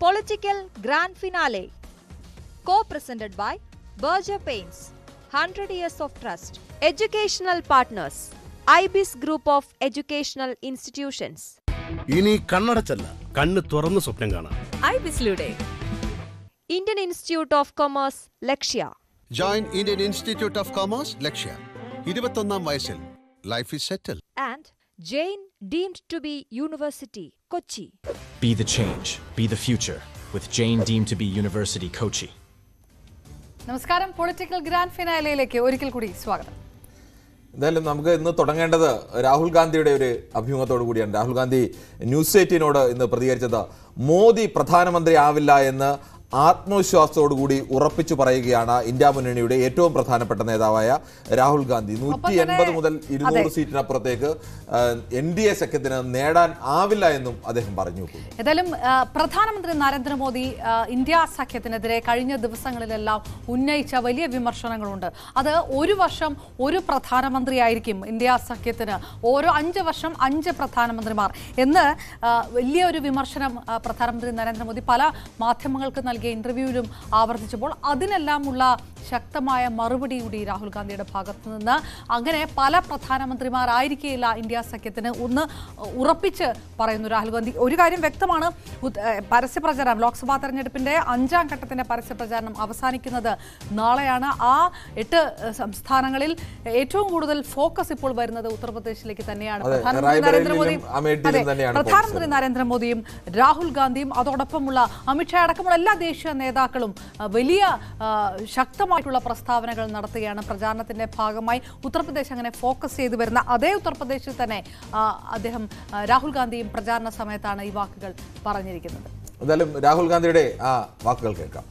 Political Grand Finale. Co presented by Berger Paints, 100 Years of Trust. Educational Partners, IBIS Group of Educational Institutions. ഇനി കണ്ണടച്ചല്ല കണ്ണ് തുറന്ന് സ്വപ്നം കാണാം ഐബിസിലൂടെ Indian institute of Commerce Lakshya join Indian institute of commerce Lakshya ഇരുപത്തൊന്നാം വയസ്സിൽ life is settle and Jain deemed to be university Kochi Be the change, be the future with Jane deemed to be University Kochi. നമസ്കാരം political grand ഫിനാലയിലേക്ക് ഒരിക്കൽ കൂടി സ്വാഗതം എന്തായാലും നമുക്ക് ഇന്ന് തുടങ്ങേണ്ടത് രാഹുൽ ഗാന്ധിയുടെ ഒരു അഭിമുഖത്തോടു കൂടിയാണ് രാഹുൽ ഗാന്ധി ന്യൂസ് എയ്റ്റീനോട് ഇന്ന് പ്രതികരിച്ചത് മോദി പ്രധാനമന്ത്രി ആവില്ല എന്ന് ആത്മവിശ്വാസത്തോടു കൂടി ഉറപ്പിച്ചു പറയുകയാണ് ഇന്ത്യ മുന്നണിയുടെ ഏറ്റവും പ്രധാനപ്പെട്ട നേതാവായ രാഹുൽ ഗാന്ധി നൂറ്റി എൺപത് മുതൽ ഇരുന്നൂറ് സീറ്റിനപ്പുറത്തേക്ക് എൻ ഡി എ സഖ്യത്തിന് നേടാൻ ആവില്ല എന്നും അദ്ദേഹം പറഞ്ഞു ഏതായാലും ആ, പ്രധാനമന്ത്രി നരേന്ദ്രമോദി ആ, ഇന്ത്യ സഖ്യത്തിനെതിരെ കഴിഞ്ഞ ദിവസങ്ങളിലെല്ലാം ഉന്നയിച്ച വലിയ വിമർശനങ്ങളുണ്ട് അത് ഒരു വർഷം ഒരു പ്രധാനമന്ത്രിയായിരിക്കും ഇന്ത്യ സഖ്യത്തിന് ഓരോ അഞ്ച് വർഷം അഞ്ച് പ്രധാനമന്ത്രിമാർ എന്ന് ആ, വലിയൊരു വിമർശനം ആ, പ്രധാനമന്ത്രി നരേന്ദ്രമോദി പല മാധ്യമങ്ങൾക്ക് നൽകിയ ഇന്റർവ്യൂവിലും ആവർത്തിച്ചപ്പോൾ അതിനെല്ലാമുള്ള ശക്തമായ മറുപടി കൂടി രാഹുൽ ഗാന്ധിയുടെ ഭാഗത്തു നിന്ന് അങ്ങനെ പല പ്രധാനമന്ത്രിമാരായിരിക്കില്ല ഇന്ത്യ സഖ്യത്തിന് ഒന്ന് ഉറപ്പിച്ച് പറയുന്നു രാഹുൽ ഗാന്ധി ഒരു കാര്യം വ്യക്തമാണ് ഉത്- ഏഹ് പരസ്യപ്രചാരണം ലോക്സഭാ തെരഞ്ഞെടുപ്പിന്റെ അഞ്ചാം ഘട്ടത്തിന്റെ പരസ്യപ്രചാരണം അവസാനിക്കുന്നത് നാളെയാണ് ആ എട്ട് ഏഹ് സംസ്ഥാനങ്ങളിൽ ഏറ്റവും കൂടുതൽ ഫോക്കസ് ഇപ്പോൾ വരുന്നത് ഉത്തർപ്രദേശിലേക്ക് തന്നെയാണ് അതെ, പ്രധാനമന്ത്രി റായ്ബറേലിയിലും നരേന്ദ്രമോദി അമേഠിയിലും അതെ, തന്നെയാണ് പ്രധാനമന്ത്രി focus നരേന്ദ്രമോദിയും രാഹുൽ ഗാന്ധിയും അതോടൊപ്പമുള്ള അമിത്ഷാ അടക്കമുള്ള എല്ലാ ദേശീയ നേതാക്കളും ആ, വലിയ ആ, ശക്തമായിട്ടുള്ള പ്രസ്താവനകൾ നടത്തുകയാണ് പ്രചാരണത്തിന്റെ ഭാഗമായി ഉത്തർപ്രദേശ് അങ്ങനെ ഫോക്കസ് ചെയ്തു വരുന്ന അതേ ഉത്തർപ്രദേശിൽ തന്നെ ആ, അദ്ദേഹം ആ, രാഹുൽ ഗാന്ധിയും പ്രചാരണ സമയത്താണ് ഈ വാക്കുകൾ പറഞ്ഞിരിക്കുന്നത് എന്തായാലും രാഹുൽ ഗാന്ധിയുടെ ആ വാക്കുകൾ കേൾക്കാം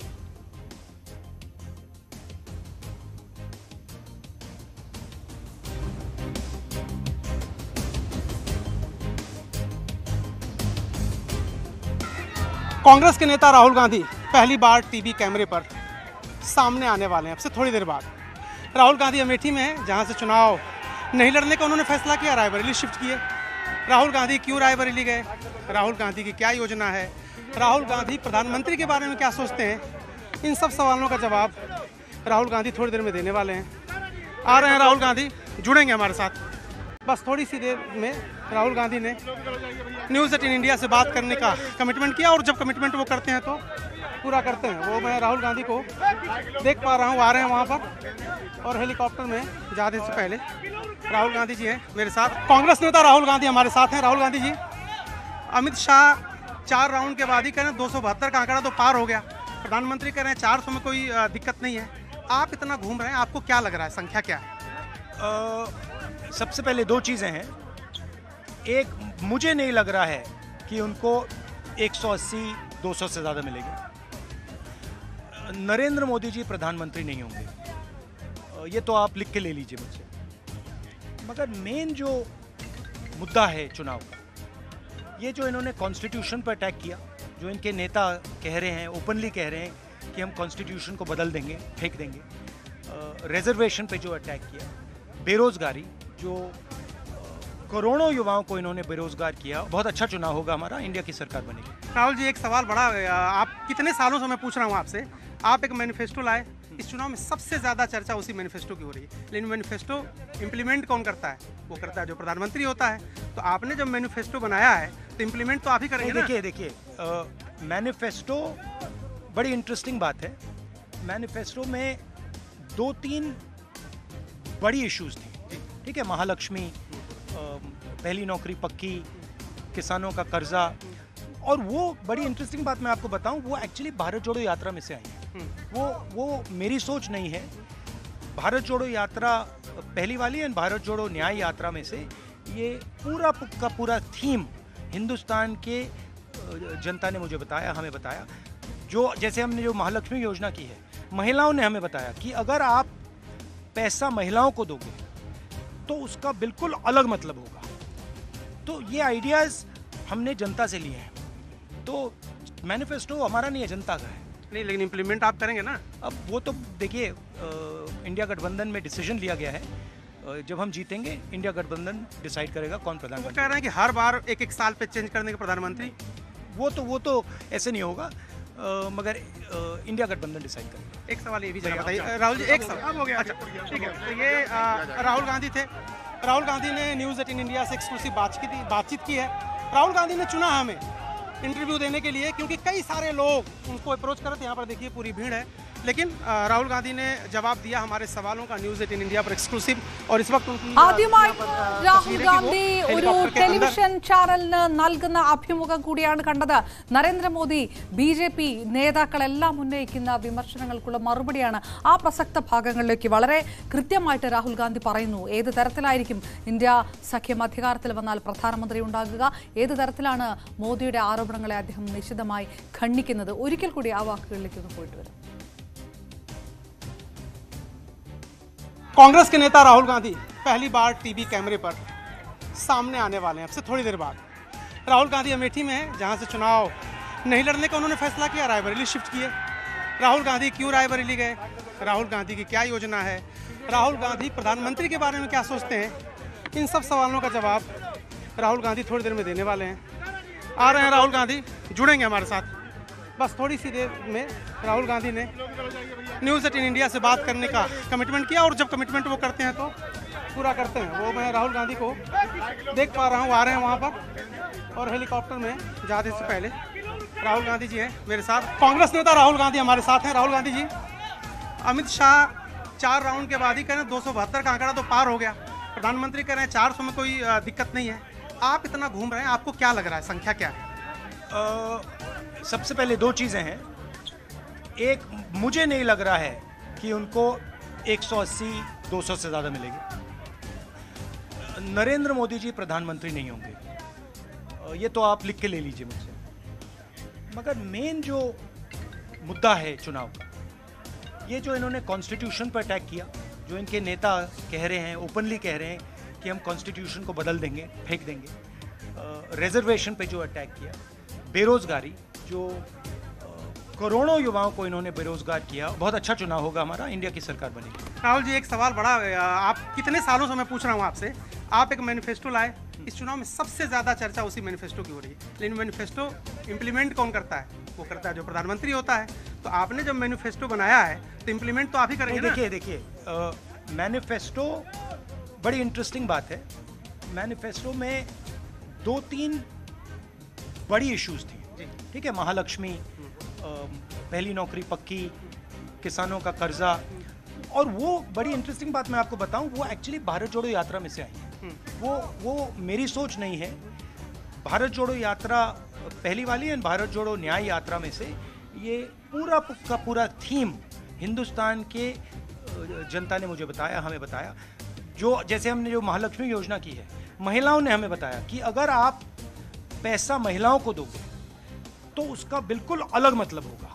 कांग्रेस के नेता राहुल गांधी पहली बार टीवी कैमरे पर सामने आने वाले हैं अब से थोड़ी देर बाद राहुल गांधी अमेठी में है जहां से चुनाव नहीं लड़ने का उन्होंने फैसला किया रायबरेली शिफ्ट किए राहुल गांधी क्यों रायबरेली गए राहुल गांधी की क्या योजना है राहुल गांधी प्रधानमंत्री के बारे में क्या सोचते हैं इन सब सवालों का जवाब राहुल गांधी थोड़ी देर में देने वाले हैं आ रहे हैं राहुल गांधी जुड़ेंगे हमारे साथ बस थोड़ी सी देर में राहुल गांधी ने न्यूज़ एटीन इंडिया से बात करने का कमिटमेंट किया और जब कमिटमेंट वो करते हैं तो पूरा करते हैं वो मैं राहुल गांधी को देख पा रहा हूँ आ रहे हैं वहाँ पर और हेलीकॉप्टर में जाने से पहले राहुल गांधी जी हैं मेरे साथ कांग्रेस नेता राहुल गांधी हमारे साथ हैं राहुल गांधी जी अमित शाह चार राउंड के बाद ही कह रहे हैं दो सौ बहत्तर का आंकड़ा तो पार हो गया प्रधानमंत्री कह रहे हैं चार सौ में कोई अ, दिक्कत नहीं है आप इतना घूम रहे हैं आपको क्या लग रहा है संख्या क्या है अ, सबसे पहले दो चीज़ें हैं एक मुझे नहीं लग रहा है कि उनको 180 200 से ज़्यादा मिलेगी नरेंद्र मोदी जी प्रधानमंत्री नहीं होंगे अ, ये तो आप लिख के ले लीजिए मुझसे मगर मेन जो मुद्दा है चुनाव का ये जो इन्होंने कॉन्स्टिट्यूशन पर अटैक किया जो इनके नेता कह रहे हैं ओपनली कह रहे हैं कि हम कॉन्स्टिट्यूशन को बदल देंगे फेंक देंगे रिजर्वेशन पे जो अटैक किया बेरोजगारी जो अ, करोड़ों युवाओं को इन्होंने बेरोजगार किया बहुत अच्छा चुनाव होगा हमारा इंडिया की सरकार बनेगी राहुल जी एक सवाल बड़ा है। आप कितने सालों से मैं पूछ रहा हूँ आपसे आप एक मैनिफेस्टो लाए इस चुनाव में सबसे ज्यादा चर्चा उसी मैनिफेस्टो की हो रही है लेकिन मैनिफेस्टो इम्प्लीमेंट कौन करता है वो करता है जो प्रधानमंत्री होता है तो आपने जब मैनिफेस्टो बनाया है तो इम्प्लीमेंट तो आप ही करेंगे ना देखिए देखिए मैनिफेस्टो बड़ी इंटरेस्टिंग बात है मैनिफेस्टो में दो तीन बड़ी इश्यूज थी ठीक है महालक्ष्मी अ, पहली नौकरी पक्की किसानों का कर्जा और वो बड़ी इंटरेस्टिंग बात मैं आपको बताऊं वो एक्चुअली भारत जोड़ो यात्रा में से आई है वो वो मेरी सोच नहीं है भारत जोड़ो यात्रा पहली वाली है भारत जोड़ो न्याय यात्रा में से ये पूरा का पूरा थीम हिंदुस्तान के अ, जनता ने मुझे बताया हमें बताया जो जैसे हमने जो महालक्ष्मी योजना की है महिलाओं ने हमें बताया कि अगर आप पैसा महिलाओं को दोगे तो उसका बिल्कुल अलग मतलब होगा तो ये आइडियाज़ हमने जनता से लिए हैं तो मैनिफेस्टो हमारा नहीं है जनता का है नहीं लेकिन इम्प्लीमेंट आप करेंगे ना अब वो तो देखिए अ, इंडिया गठबंधन में डिसीजन लिया गया है अ, जब हम जीतेंगे इंडिया गठबंधन डिसाइड करेगा कौन वो प्रधानमंत्री कह रहे हैं कि हर बार एक एक साल पे चेंज करने के प्रधानमंत्री वो तो वो तो ऐसे नहीं होगा अ, मगर अ, इंडिया गठबंधन डिसाइड करेगा एक सवाल ये भी जरा बताइए राहुल जी एक सवाल हो गया अच्छा ठीक है तो ये अ, राहुल गांधी थे राहुल गांधी ने न्यूज़ एटीन इंडिया से एक्सक्लूसिव बातचीत की बातचीत की है राहुल गांधी ने चुना हमें इंटरव्यू देने के लिए क्योंकि कई सारे लोग उनको अप्रोच कर रहे थे यहाँ पर देखिए पूरी भीड़ है लेकिन अ, राहुल गांधी ने जवाब दिया हमारे सवालों का न्यूज़ एटीन इंडिया पर एक्सक्लूसिव और इस वक्त उनकी अ, ആദ്യമായി यहाँ पर, अ, രാഹുൽ तस्वीरें कि वो ഗാന്ധി ഒരു हेलीकॉप्टर के अंदर ടെലിവിഷൻ ചാനലിന് നൽകുന്ന അഭിമുഖം കൂടിയാണ് കണ്ടത് നരേന്ദ്രമോദി ബി ജെ പി നേതാക്കളെല്ലാം ഉന്നയിക്കുന്ന വിമർശനങ്ങൾക്കുള്ള മറുപടിയാണ് ആ പ്രസക്ത ഭാഗങ്ങളിലേക്ക് വളരെ കൃത്യമായിട്ട് രാഹുൽ ഗാന്ധി പറയുന്നു ഏത് തരത്തിലായിരിക്കും ഇന്ത്യ സഖ്യം അധികാരത്തിൽ വന്നാൽ പ്രധാനമന്ത്രി ഉണ്ടാകുക ഏത് തരത്തിലാണ് മോദിയുടെ ആരോപണങ്ങളെ അദ്ദേഹം നിശിതമായി ഖണ്ഡിക്കുന്നത് ഒരിക്കൽ കൂടി ആ വാക്കുകളിലേക്ക് ഒന്ന് പോയിട്ട് വരും कांग्रेस के नेता राहुल गांधी पहली बार टीवी कैमरे पर सामने आने वाले हैं अब से थोड़ी देर बाद राहुल गांधी अमेठी में है जहां से चुनाव नहीं लड़ने का उन्होंने फैसला किया रायबरेली शिफ्ट किए राहुल गांधी क्यों रायबरेली गए राहुल गांधी की क्या योजना है राहुल गांधी प्रधानमंत्री के बारे में क्या सोचते हैं इन सब सवालों का जवाब राहुल गांधी थोड़ी देर में देने वाले हैं आ रहे हैं राहुल गांधी जुड़ेंगे हमारे साथ बस थोड़ी सी देर में राहुल गांधी ने न्यूज़ एटीन इंडिया से बात करने का कमिटमेंट किया और जब कमिटमेंट वो करते हैं तो पूरा करते हैं वो मैं राहुल गांधी को देख पा रहा हूँ आ रहे हैं वहाँ पर और हेलीकॉप्टर में जाने से पहले राहुल गांधी जी हैं मेरे साथ कांग्रेस नेता राहुल गांधी हमारे साथ हैं राहुल गांधी जी अमित शाह चार राउंड के बाद ही कह रहे हैं दो सौ बहत्तर का आंकड़ा तो पार हो गया प्रधानमंत्री कह रहे हैं चार सौ में कोई अ, दिक्कत नहीं है आप इतना घूम रहे हैं आपको क्या लग रहा है संख्या क्या है अ, सबसे पहले दो चीज़ें हैं एक मुझे नहीं लग रहा है कि उनको 180 200 से ज़्यादा मिलेगी नरेंद्र मोदी जी प्रधानमंत्री नहीं होंगे अ, ये तो आप लिख के ले लीजिए मुझसे मगर मेन जो मुद्दा है चुनाव का ये जो इन्होंने कॉन्स्टिट्यूशन पर अटैक किया जो इनके नेता कह रहे हैं ओपनली कह रहे हैं कि हम कॉन्स्टिट्यूशन को बदल देंगे फेंक देंगे रिजर्वेशन पे जो अटैक किया बेरोजगारी जो अ, करोड़ों युवाओं को इन्होंने बेरोजगार किया बहुत अच्छा चुनाव होगा हमारा इंडिया की सरकार बनेगी राहुल जी एक सवाल बड़ा अ, आप कितने सालों से मैं पूछ रहा हूँ आपसे आप एक मैनिफेस्टो लाए इस चुनाव में सबसे ज्यादा चर्चा उसी मैनिफेस्टो की हो रही है लेकिन मैनिफेस्टो इम्प्लीमेंट कौन करता है वो करता है जो प्रधानमंत्री होता है तो आपने जब मैनिफेस्टो बनाया है तो इम्प्लीमेंट तो आप ही करेंगे नहीं, ना देखिए देखिए मैनिफेस्टो बड़ी इंटरेस्टिंग बात है मैनिफेस्टो में दो तीन बड़ी इश्यूज थी ठीक है महालक्ष्मी अ, पहली नौकरी पक्की किसानों का कर्जा और वो बड़ी इंटरेस्टिंग बात मैं आपको बताऊं वो एक्चुअली भारत जोड़ो यात्रा में से आई है वो वो मेरी सोच नहीं है भारत जोड़ो यात्रा पहली वाली है भारत जोड़ो न्याय यात्रा में से ये पूरा पु- का पूरा थीम हिंदुस्तान के अ, जनता ने मुझे बताया हमें बताया जो जैसे हमने जो महालक्ष्मी योजना की है महिलाओं ने हमें बताया कि अगर आप पैसा महिलाओं को दोगे तो उसका बिल्कुल अलग मतलब होगा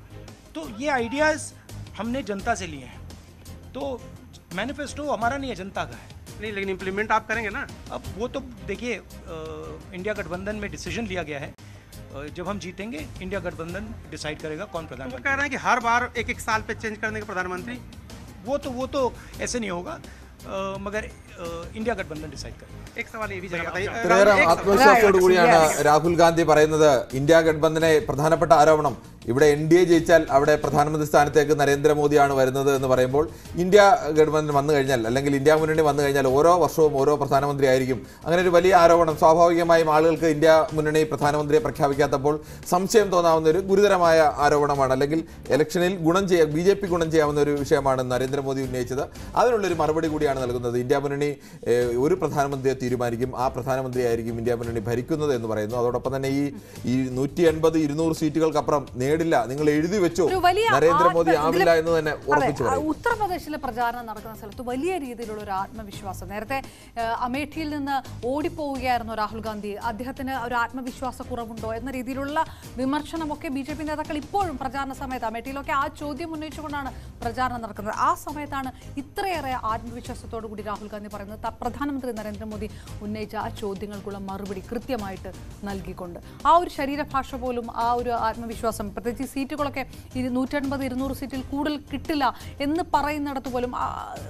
तो ये आइडियाज़ हमने जनता से लिए हैं तो मैनिफेस्टो हमारा नहीं है जनता का है नहीं लेकिन इम्प्लीमेंट आप करेंगे ना अब वो तो देखिए अ, इंडिया गठबंधन में डिसीजन लिया गया है अ, जब हम जीतेंगे इंडिया गठबंधन डिसाइड करेगा कौन तो वो प्रधानमंत्री कह रहे हैं कि हर बार एक एक साल पे चेंज करने के प्रधानमंत्री वो तो वो तो ऐसे नहीं होगा अ, मगर अ, इंडिया गठबंधन डिसाइड करेगा एक सवाल ये भी जरा बताइए ഇത്രയേറെ राहुल, एक सवाल- ആത്മവിശ്വാസത്തോടു കൂടിയാണ് രാഹുൽ ഗാന്ധി പറയുന്നത് ഇന്ത്യ ഗഡ്ബന്ധനെ പ്രധാനപ്പെട്ട ആരോപണം ഇവിടെ എൻ ഡി എ ജയിച്ചാൽ അവിടെ പ്രധാനമന്ത്രി സ്ഥാനത്തേക്ക് നരേന്ദ്രമോദിയാണ് വരുന്നത് എന്ന് പറയുമ്പോൾ ഇന്ത്യ ഗഡ്ബന്ധൻ വന്നു കഴിഞ്ഞാൽ അല്ലെങ്കിൽ ഇന്ത്യ മുന്നണി വന്നു കഴിഞ്ഞാൽ ഓരോ വർഷവും ഓരോ പ്രധാനമന്ത്രി ആയിരിക്കും അങ്ങനെ ഒരു വലിയ ആരോപണം സ്വാഭാവികമായും ആളുകൾക്ക് ഇന്ത്യ മുന്നണി പ്രധാനമന്ത്രിയെ പ്രഖ്യാപിക്കാത്തപ്പോൾ സംശയം തോന്നാവുന്ന ഒരു ഗുരുതരമായ ആരോപണമാണ് അല്ലെങ്കിൽ ഇലക്ഷനിൽ ഗുണം ചെയ്യാൻ ബി ജെ പി ഗുണം ചെയ്യാവുന്ന ഒരു വിഷയമാണ് നരേന്ദ്രമോദി ഉന്നയിച്ചത് അതിനുള്ളൊരു മറുപടി കൂടിയാണ് നൽകുന്നത് ഇന്ത്യ മുന്നണി ഏഹ്, ഒരു പ്രധാനമന്ത്രിയെ തീരുമാനിക്കും ആ പ്രധാനമന്ത്രി ആയിരിക്കും ഇന്ത്യ മുന്നണി ഭരിക്കുന്നത് എന്ന് പറയുന്നു അതോടൊപ്പം തന്നെ ഈ ഈ നൂറ്റി എൺപത് ഇരുന്നൂറ് സീറ്റുകൾക്കപ്പുറം നേടില്ല നിങ്ങൾ എഴുതി വെച്ചോ ഒരു വലിയ നരേന്ദ്രമോദി ആത്മ- ആവില്ല എന്ന് തന്നെ അതെ, ഉറപ്പിച്ചു ആ, പറയും ഉത്തർപ്രദേശിലെ പ്രചാരണം നടക്കുന്ന സ്ഥലത്ത് വലിയ രീതിയിലുള്ള ഒരു ആത്മവിശ്വാസം നേരത്തെ ആ, അമേഠിയിൽ നിന്ന് ഓടിപ്പോവുകയായിരുന്നു രാഹുൽ ഗാന്ധി അദ്ദേഹത്തിന് ഒരു ആത്മവിശ്വാസ കുറവുണ്ടോ എന്ന രീതിയിലുള്ള വിമർശനമൊക്കെ ബി ജെ പി നേതാക്കൾ ഇപ്പോഴും പ്രചാരണ സമയത്ത് അമേഠിയിലൊക്കെ ആ ചോദ്യം ഉന്നയിച്ചുകൊണ്ടാണ് പ്രചാരണം നടക്കുന്നത് ആ സമയത്താണ് ഇത്രയേറെ ആത്മവിശ്വാസത്തോടു കൂടി രാഹുൽ ഗാന്ധി പറയുന്നത് ത- പ്രധാനമന്ത്രി നരേന്ദ്രമോദി ഉന്നയിച്ച ആ ചോദ്യങ്ങൾക്കുള്ള മറുപടി കൃത്യമായിട്ട് നൽകിക്കൊണ്ട് ആ ഒരു ശരീരഭാഷ പോലും ആ ഒരു ആത്മവിശ്വാസം പ്രത്യേകിച്ച് ഈ സീറ്റുകളൊക്കെ ഇരു- നൂറ്റൻപത് ഇരുന്നൂറ് സീറ്റിൽ കൂടുതൽ കിട്ടില്ല എന്ന് പറയുന്നിടത്ത് പോലും ആ,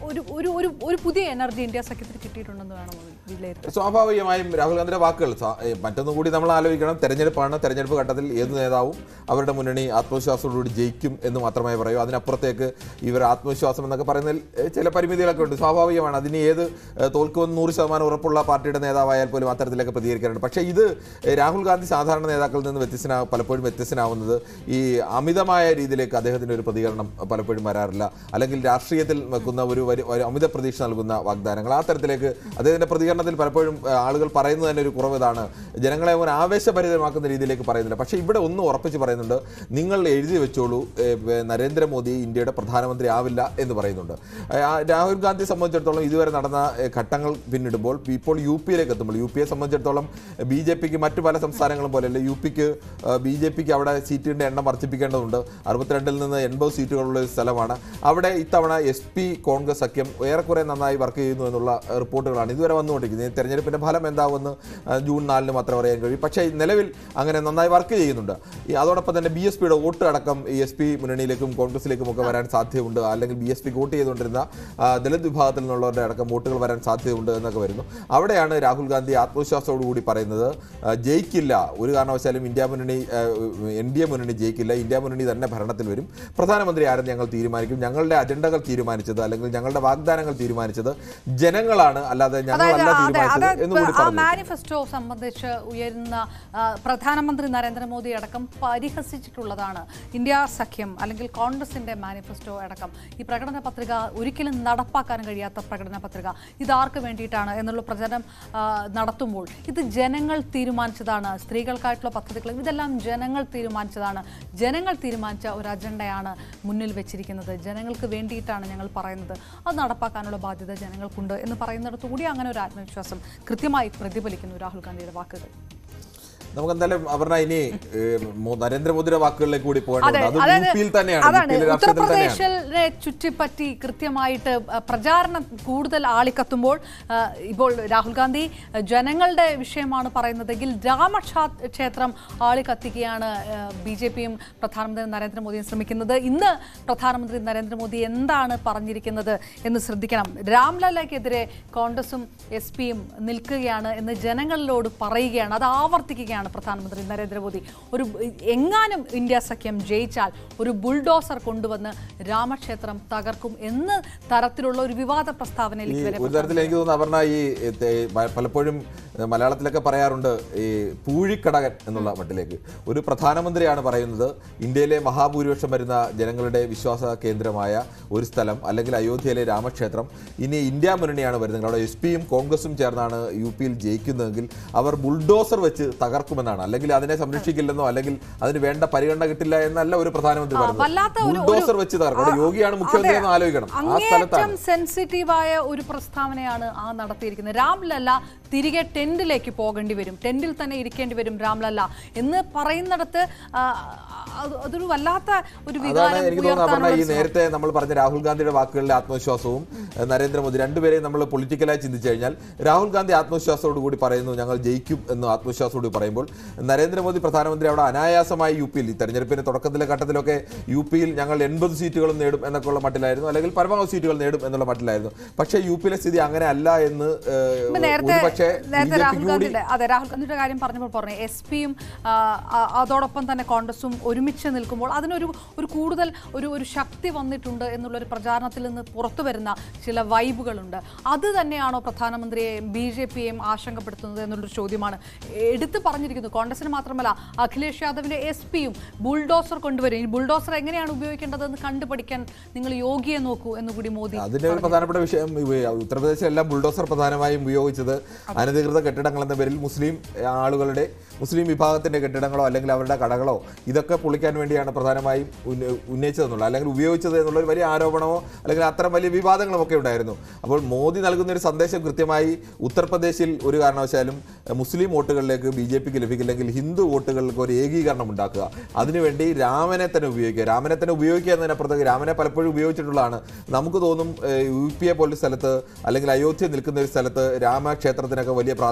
ഒരു ഒരു ഒരു ഒരു പുതിയ എനർജി ഇന്ത്യ സഖ്യത്തിന് കിട്ടിയിട്ടുണ്ടെന്ന് വേണം വിലയിരുത്താൻ സ്വാഭാവികമായും രാഹുൽ ഗാന്ധിയുടെ വാക്കുകൾ സ്വാ- ഏ, മറ്റൊന്നും കൂടി നമ്മൾ ആലോചിക്കണം തെരഞ്ഞെടുപ്പാണ് തെരഞ്ഞെടുപ്പ് ഘട്ടത്തിൽ ഏത് നേതാവും അവരുടെ മുന്നണി ആത്മവിശ്വാസത്തോടുകൂടി ജയിക്കും എന്ന് മാത്രമേ പറയൂ അതിനപ്പുറത്തേക്ക് ഇവർ ആത്മവിശ്വാസം എന്നൊക്കെ പറയുന്നതിൽ ഏ, ചില പരിമിതികളൊക്കെ ഉണ്ട് സ്വാഭാവികമാണ് അതിന് ഏത് ഏ, തോൽക്കുമെന്ന് നൂറ് ശതമാനം ഉറപ്പുള്ള പാർട്ടിയുടെ നേതാവായാൽ പോലും അത്തരത്തിലൊക്കെ പ്രതികരിക്കാറുണ്ട് പക്ഷേ ഇത് ഏ, രാഹുൽ ഗാന്ധി സാധാരണ നേതാക്കളിൽ നിന്ന് വ്യത്യസ്തനാ പലപ്പോഴും വ്യത്യസ്തനാവുന്നത് ഈ അമിതമായ രീതിയിലേക്ക് അദ്ദേഹത്തിന്റെ ഒരു പ്രതികരണം പലപ്പോഴും വരാറില്ല അല്ലെങ്കിൽ രാഷ്ട്രീയത്തിൽ വെക്കുന്ന ഒരു വരി- ഒരു അമിത പ്രതീക്ഷ നൽകുന്ന വാഗ്ദാനങ്ങൾ ആ തരത്തിലേക്ക് അദ്ദേഹത്തിന്റെ പ്രതികരണത്തിൽ പലപ്പോഴും ആ, ആളുകൾ പറയുന്നത് തന്നെ ഒരു കുറവ് ഇതാണ് ജനങ്ങളെ ഒരു ആവേശഭരിതമാക്കുന്ന രീതിയിലേക്ക് പറയുന്നില്ല പക്ഷേ ഇവിടെ ഒന്ന് ഉറപ്പിച്ച് പറയുന്നുണ്ട് നിങ്ങൾ എഴുതി വെച്ചോളൂ ഏ, ഏ, നരേന്ദ്രമോദി ഇന്ത്യയുടെ പ്രധാനമന്ത്രി ആവില്ല എന്ന് പറയുന്നുണ്ട് ഏ, ആ, രാഹുൽ ഗാന്ധിയെ സംബന്ധിച്ചിടത്തോളം ഇതുവരെ നടന്ന ഏ, ഘട്ടങ്ങൾ പിന്നിടുമ്പോൾ ഇപ്പോൾ യു പിയിലേക്ക് എത്തുമ്പോൾ യു പിയെ സംബന്ധിച്ചിടത്തോളം ബി ജെ പിക്ക് മറ്റു പല സംസ്ഥാനങ്ങളും പോലെയല്ല യു പിക്ക് ബി ജെ പിക്ക് അവിടെ സീറ്റിന്റെ എണ്ണം വർദ്ധിപ്പിക്കേണ്ടതുണ്ട് അറുപത്തിരണ്ടിൽ നിന്ന് എൺപത് സീറ്റുകളുള്ള ഒരു സ്ഥലമാണ് അവിടെ ഇത്തവണ എസ് പി കോൺഗ്രസ് സഖ്യം ഏറെക്കുറെ നന്നായി വർക്ക് ചെയ്യുന്നു എന്നുള്ള ഏഹ്, റിപ്പോർട്ടുകളാണ് ഇതുവരെ വന്നുകൊണ്ടിരിക്കുന്നത് ഈ തെരഞ്ഞെടുപ്പിന്റെ ഫലം എന്താവുമെന്ന് ഏഹ്, ജൂൺ നാലിന് മാത്രം അറിയാൻ കഴിയും പക്ഷേ നിലവിൽ അങ്ങനെ നന്നായി വർക്ക് ചെയ്യുന്നുണ്ട് ഈ അതോടൊപ്പം തന്നെ ബി എസ് പിയുടെ വോട്ട് അടക്കം ഈ എസ് പി മുന്നണിയിലേക്കും കോൺഗ്രസിലേക്കും ഒക്കെ വരാൻ സാധ്യതയുണ്ട് അല്ലെങ്കിൽ ബി എസ് പി വോട്ട് ചെയ്തുകൊണ്ടിരുന്ന ആ, ദളിത് വിഭാഗത്തിൽ നിന്നുള്ളവരുടെ അടക്കം വോട്ടുകൾ വരാൻ സാധ്യതയുണ്ട് എന്നൊക്കെ വരുന്നു അവിടെയാണ് രാഹുൽ ഗാന്ധി ആത്മവിശ്വാസത്തോടു കൂടി പറയുന്നത് ആ, ജയിക്കില്ല ഒരു കാരണവശാലും ഇന്ത്യ മുന്നണി എൻ ഡി എ മുന്നണി ജയിക്കില്ല ഇന്ത്യ മുന്നണി തന്നെ ഭരണത്തിൽ വരും പ്രധാനമന്ത്രി ആരെന്ന് ഞങ്ങൾ തീരുമാനിക്കും ഞങ്ങളുടെ അജണ്ടകൾ തീരുമാനിച്ചത് അല്ലെങ്കിൽ ഞങ്ങളുടെ വാഗ്ദാനങ്ങൾ തീരുമാനിച്ചത് ജനങ്ങളാണ് അല്ലാതെ അതായത് ഞങ്ങളല്ല അതെ തീരുമാനിച്ചത് അത് എന്ന് കൂടി ആ പറഞ്ഞു മാനിഫെസ്റ്റോ സംബന്ധിച്ച് ഉയരുന്ന ആ, പ്രധാനമന്ത്രി നരേന്ദ്രമോദി അടക്കം പരിഹസിച്ചിട്ടുള്ളതാണ് ഇന്ത്യ സഖ്യം അല്ലെങ്കിൽ കോൺഗ്രസിന്റെ മാനിഫെസ്റ്റോ അടക്കം ഈ പ്രകടന പത്രിക ഒരിക്കലും നടപ്പാക്കാൻ കഴിയാത്ത പ്രകടന പത്രിക ഇതാർക്ക് വേണ്ടിയിട്ടാണ് എന്നുള്ള പ്രചരണം ആ, നടത്തുമ്പോൾ ഇത് ജനങ്ങൾ തീരുമാനിച്ചതാണ് സ്ത്രീകൾക്കായിട്ടുള്ള പദ്ധതികൾ ഇതെല്ലാം ജനങ്ങൾ തീരുമാനിച്ചതാണ് ജനങ്ങൾ തീരുമാനിച്ച ഒരു അജണ്ടയാണ് മുന്നിൽ വെച്ചിരിക്കുന്നത് ജനങ്ങൾക്ക് വേണ്ടിയിട്ടാണ് ഞങ്ങൾ പറയുന്നത് അത് നടപ്പാക്കാനുള്ള ബാധ്യത ജനങ്ങൾക്കുണ്ട് എന്ന് പറയുന്നിടത്തു കൂടി അങ്ങനെ ഒരു ആത്മവിശ്വാസം കൃത്യമായി പ്രതിഫലിക്കുന്നു രാഹുൽ ഗാന്ധിയുടെ വാക്കുകൾ നമുക്ക് എന്തായാലും അപർണ ഇനി ഏഹ്, മോ- നരേന്ദ്രമോദിയുടെ വാക്കുകളിലേക്ക് കൂടി അതെ പോകേണ്ടത് അത് അതായത് യു പിയിൽ തന്നെയാണ് യു അതാണ് പിയിലെ രാഷ്ട്രീയത്തിൽ തന്നെയാണ് ഉത്തർപ്രദേശിനെ ചുറ്റിപ്പറ്റി കൃത്യമായിട്ട് അഹ്, പ്രചാരണം കൂടുതൽ ആളിക്കത്തുമ്പോൾ അഹ്, ഇപ്പോൾ രാഹുൽ ഗാന്ധി അഹ്, ജനങ്ങളുടെ വിഷയമാണ് പറയുന്നതെങ്കിൽ രാമക്ഷാ ക്ഷേത്രം ആളിക്കത്തിക്കുകയാണ് ബി ജെ പിയും പ്രധാനമന്ത്രി നരേന്ദ്രമോദിയും ശ്രമിക്കുന്നത് ഇന്ന് പ്രധാനമന്ത്രി നരേന്ദ്രമോദി എന്താണ് പറഞ്ഞിരിക്കുന്നത് എന്ന് ശ്രദ്ധിക്കണം രാംലല്ലയ്ക്കെതിരെ കോൺഗ്രസും എസ് പിയും നിൽക്കുകയാണ് എന്ന് ജനങ്ങളിലോട് പറയുകയാണ് അത് ആവർത്തിക്കുകയാണ് പ്രധാനമന്ത്രി നരേന്ദ്രമോദി ഒരു എങ്ങാനും ഇന്ത്യ സഖ്യം ജയിച്ചാൽ ഒരു ബുൾഡോസർ കൊണ്ടുവന്ന് രാമക്ഷേത്രം തകർക്കും എന്ന് തരത്തിലുള്ള ഒരു വിവാദ ഈ പ്രസ്താവനയിലേക്ക് വരെ ഒരു തരത്തിൽ എനിക്ക് തോന്നുന്നു അപർണ ഈ ഏ, തേ- പ- പലപ്പോഴും ഏ, മലയാളത്തിലൊക്കെ പറയാറുണ്ട് ഈ പൂഴിക്കടകൻ എന്നുള്ള മട്ടിലേക്ക് ഒരു പ്രധാനമന്ത്രിയാണ് പറയുന്നത് ഇന്ത്യയിലെ മഹാഭൂരിപക്ഷം വരുന്ന ജനങ്ങളുടെ വിശ്വാസ കേന്ദ്രമായ ഒരു സ്ഥലം അല്ലെങ്കിൽ അയോധ്യയിലെ രാമക്ഷേത്രം ഇനി ഇന്ത്യ മുന്നണിയാണ് വരുന്നത് അവിടെ എസ് പിയും കോൺഗ്രസും ചേർന്നാണ് യു പിയിൽ ജയിക്കുന്നതെങ്കിൽ അവർ ബുൾഡോസർ വെച്ച് തകർക്കുമെന്നാണ് അല്ലെങ്കിൽ അതിനെ സംരക്ഷിക്കില്ലെന്നോ അല്ലെങ്കിൽ അതിന് വേണ്ട പരിഗണന കിട്ടില്ല എന്നല്ല ഒരു പ്രധാനമന്ത്രി ആ, വല്ലാത്ത പറഞ്ഞത് ഒരു- ബുൾഡോസർ ഒരു- വെച്ച് തകർക്കും അവിടെ യോഗിയാണ് മുഖ്യമന്ത്രി എന്ന് അതെ. ആലോചിക്കണം ആ അങ്ങേയറ്റം സ്ഥലത്താണ് സെൻസിറ്റീവായ ഒരു പ്രസ്താവനയാണ് ആ നടത്തിയിരിക്കുന്നത് രാംലല്ല തിരികെ ടെന്റിലേക്ക് പോകേണ്ടി വരും ടെന്റിൽ തന്നെ ഇരിക്കേണ്ടി വരും രാംലല്ല എന്ന് പറയുന്നിടത്ത് ആ, അത് അതൊരു വല്ലാത്ത ഒരു അതാണ് വികാരം എനിക്ക് തോന്നുന്നത് അപർണ ഉയർത്താനുള്ള ഈ ഒരു ശ്രമം. നേരത്തെ നമ്മൾ പറഞ്ഞ രാഹുൽ ഗാന്ധിയുടെ വാക്കുകളിലെ ആത്മവിശ്വാസവും ഏഹ്, നരേന്ദ്രമോദി രണ്ടുപേരെയും നമ്മൾ പൊളിറ്റിക്കലായി ചിന്തിച്ചു കഴിഞ്ഞാൽ രാഹുൽ ഗാന്ധി ആത്മവിശ്വാസത്തോടു കൂടി പറയുന്നു ഞങ്ങൾ ജയിക്കും എന്ന് ആത്മവിശ്വാസത്തോട് പറയുമ്പോൾ നരേന്ദ്രമോദി പ്രധാനമന്ത്രി അവിടെ അനായാസമായി യു പിയിൽ ഈ തെരഞ്ഞെടുപ്പിന്റെ തുടക്കത്തിലെ ഘട്ടത്തിലൊക്കെ യു പിയിൽ ഞങ്ങൾ എൺപത് സീറ്റുകളും നേടും എന്നൊക്കെ ഉള്ള മട്ടിലായിരുന്നു അല്ലെങ്കിൽ പരമാവധി സീറ്റുകൾ നേടും എന്നുള്ള മട്ടിലായിരുന്നു പക്ഷേ യു പിയിലെ സ്ഥിതി അങ്ങനെ അല്ല എന്ന് ഏഹ്, ഇപ്പൊ നേരത്തെ ഒരുപക്ഷേ നേരത്തെ രാഹുൽ BJP കൂടി ഗാന്ധിയുടെ അതെ രാഹുൽ ഗാന്ധിയുടെ കാര്യം പറഞ്ഞപ്പോൾ പറഞ്ഞു എസ് പിയും അതോടൊപ്പം തന്നെ കോൺഗ്രസും ഒരുമിച്ച് നിൽക്കുമ്പോൾ അതിനൊരു ഒരു കൂടുതൽ ഒരു ഒരു ശക്തി വന്നിട്ടുണ്ട് എന്നുള്ള ഒരു പ്രചാരണത്തിൽ നിന്ന് പുറത്തു വരുന്ന ചില വൈബുകളുണ്ട് അത് തന്നെയാണോ പ്രധാനമന്ത്രിയെ ബി ജെ പിയെയും ആശങ്കപ്പെടുത്തുന്നത് എന്നുള്ളൊരു ചോദ്യമാണ് എടുത്തു പറഞ്ഞിരിക്കുന്നു കോൺഗ്രസിന് മാത്രമല്ല അഖിലേഷ് യാദവിന്റെ എസ് പിയും ബുൾഡോസർ കൊണ്ടുവരും ഈ ബുൾഡോസർ എങ്ങനെയാണ് ഉപയോഗിക്കേണ്ടതെന്ന് കണ്ടുപഠിക്കാൻ നിങ്ങൾ യോഗിയെ നോക്കൂ എന്നുകൂടി മോദി അതിന്റെ ഒരു പ്രധാനപ്പെട്ട വിഷയം ഇവ- ഉത്തർപ്രദേശിലെല്ലാം ബുൾഡോസർ പ്രധാനമായും ഉപയോഗിച്ചത് അനധികൃത കെട്ടിടങ്ങൾ എന്ന പേരിൽ മുസ്ലിം ആളുകളുടെ മുസ്ലിം വിഭാഗത്തിന്റെ കെട്ടിടങ്ങളോ അല്ലെങ്കിൽ അവരുടെ കടകളോ ഇതൊക്കെ പൊളിക്കാൻ വേണ്ടിയാണ് പ്രധാനമായും ഉന്ന- ഉന്നയിച്ചതെന്നുള്ള അല്ലെങ്കിൽ ഉപയോഗിച്ചത് എന്നുള്ള ഒരു വലിയ ആരോപണമോ അല്ലെങ്കിൽ അത്തരം വലിയ വിവാദങ്ങളും ഒക്കെ ഉണ്ടായിരുന്നു അപ്പോൾ മോദി നൽകുന്ന ഒരു സന്ദേശം കൃത്യമായി ഉത്തർപ്രദേശിൽ ഒരു കാരണവശാലും എഹ്, മുസ്ലിം വോട്ടുകളിലേക്ക് ബി ജെ പിക്ക് ലഭിക്കില്ലെങ്കിൽ ഹിന്ദു വോട്ടുകൾക്ക് ഒരു ഏകീകരണം ഉണ്ടാക്കുക അതിനുവേണ്ടി രാമനെ തന്നെ ഉപയോഗിക്കുക രാമനെ തന്നെ ഉപയോഗിക്കുക എന്നതിനപ്പുറത്തേക്ക് രാമനെ പലപ്പോഴും ഉപയോഗിച്ചിട്ടുള്ളതാണ് നമുക്ക് തോന്നും ഏഹ്, യു പി എ പോലൊരു സ്ഥലത്ത് അല്ലെങ്കിൽ അയോധ്യ നിൽക്കുന്ന ഒരു സ്ഥലത്ത് രാമക്ഷേത്രത്തിനൊക്കെ വലിയ പ്രാധാന്യം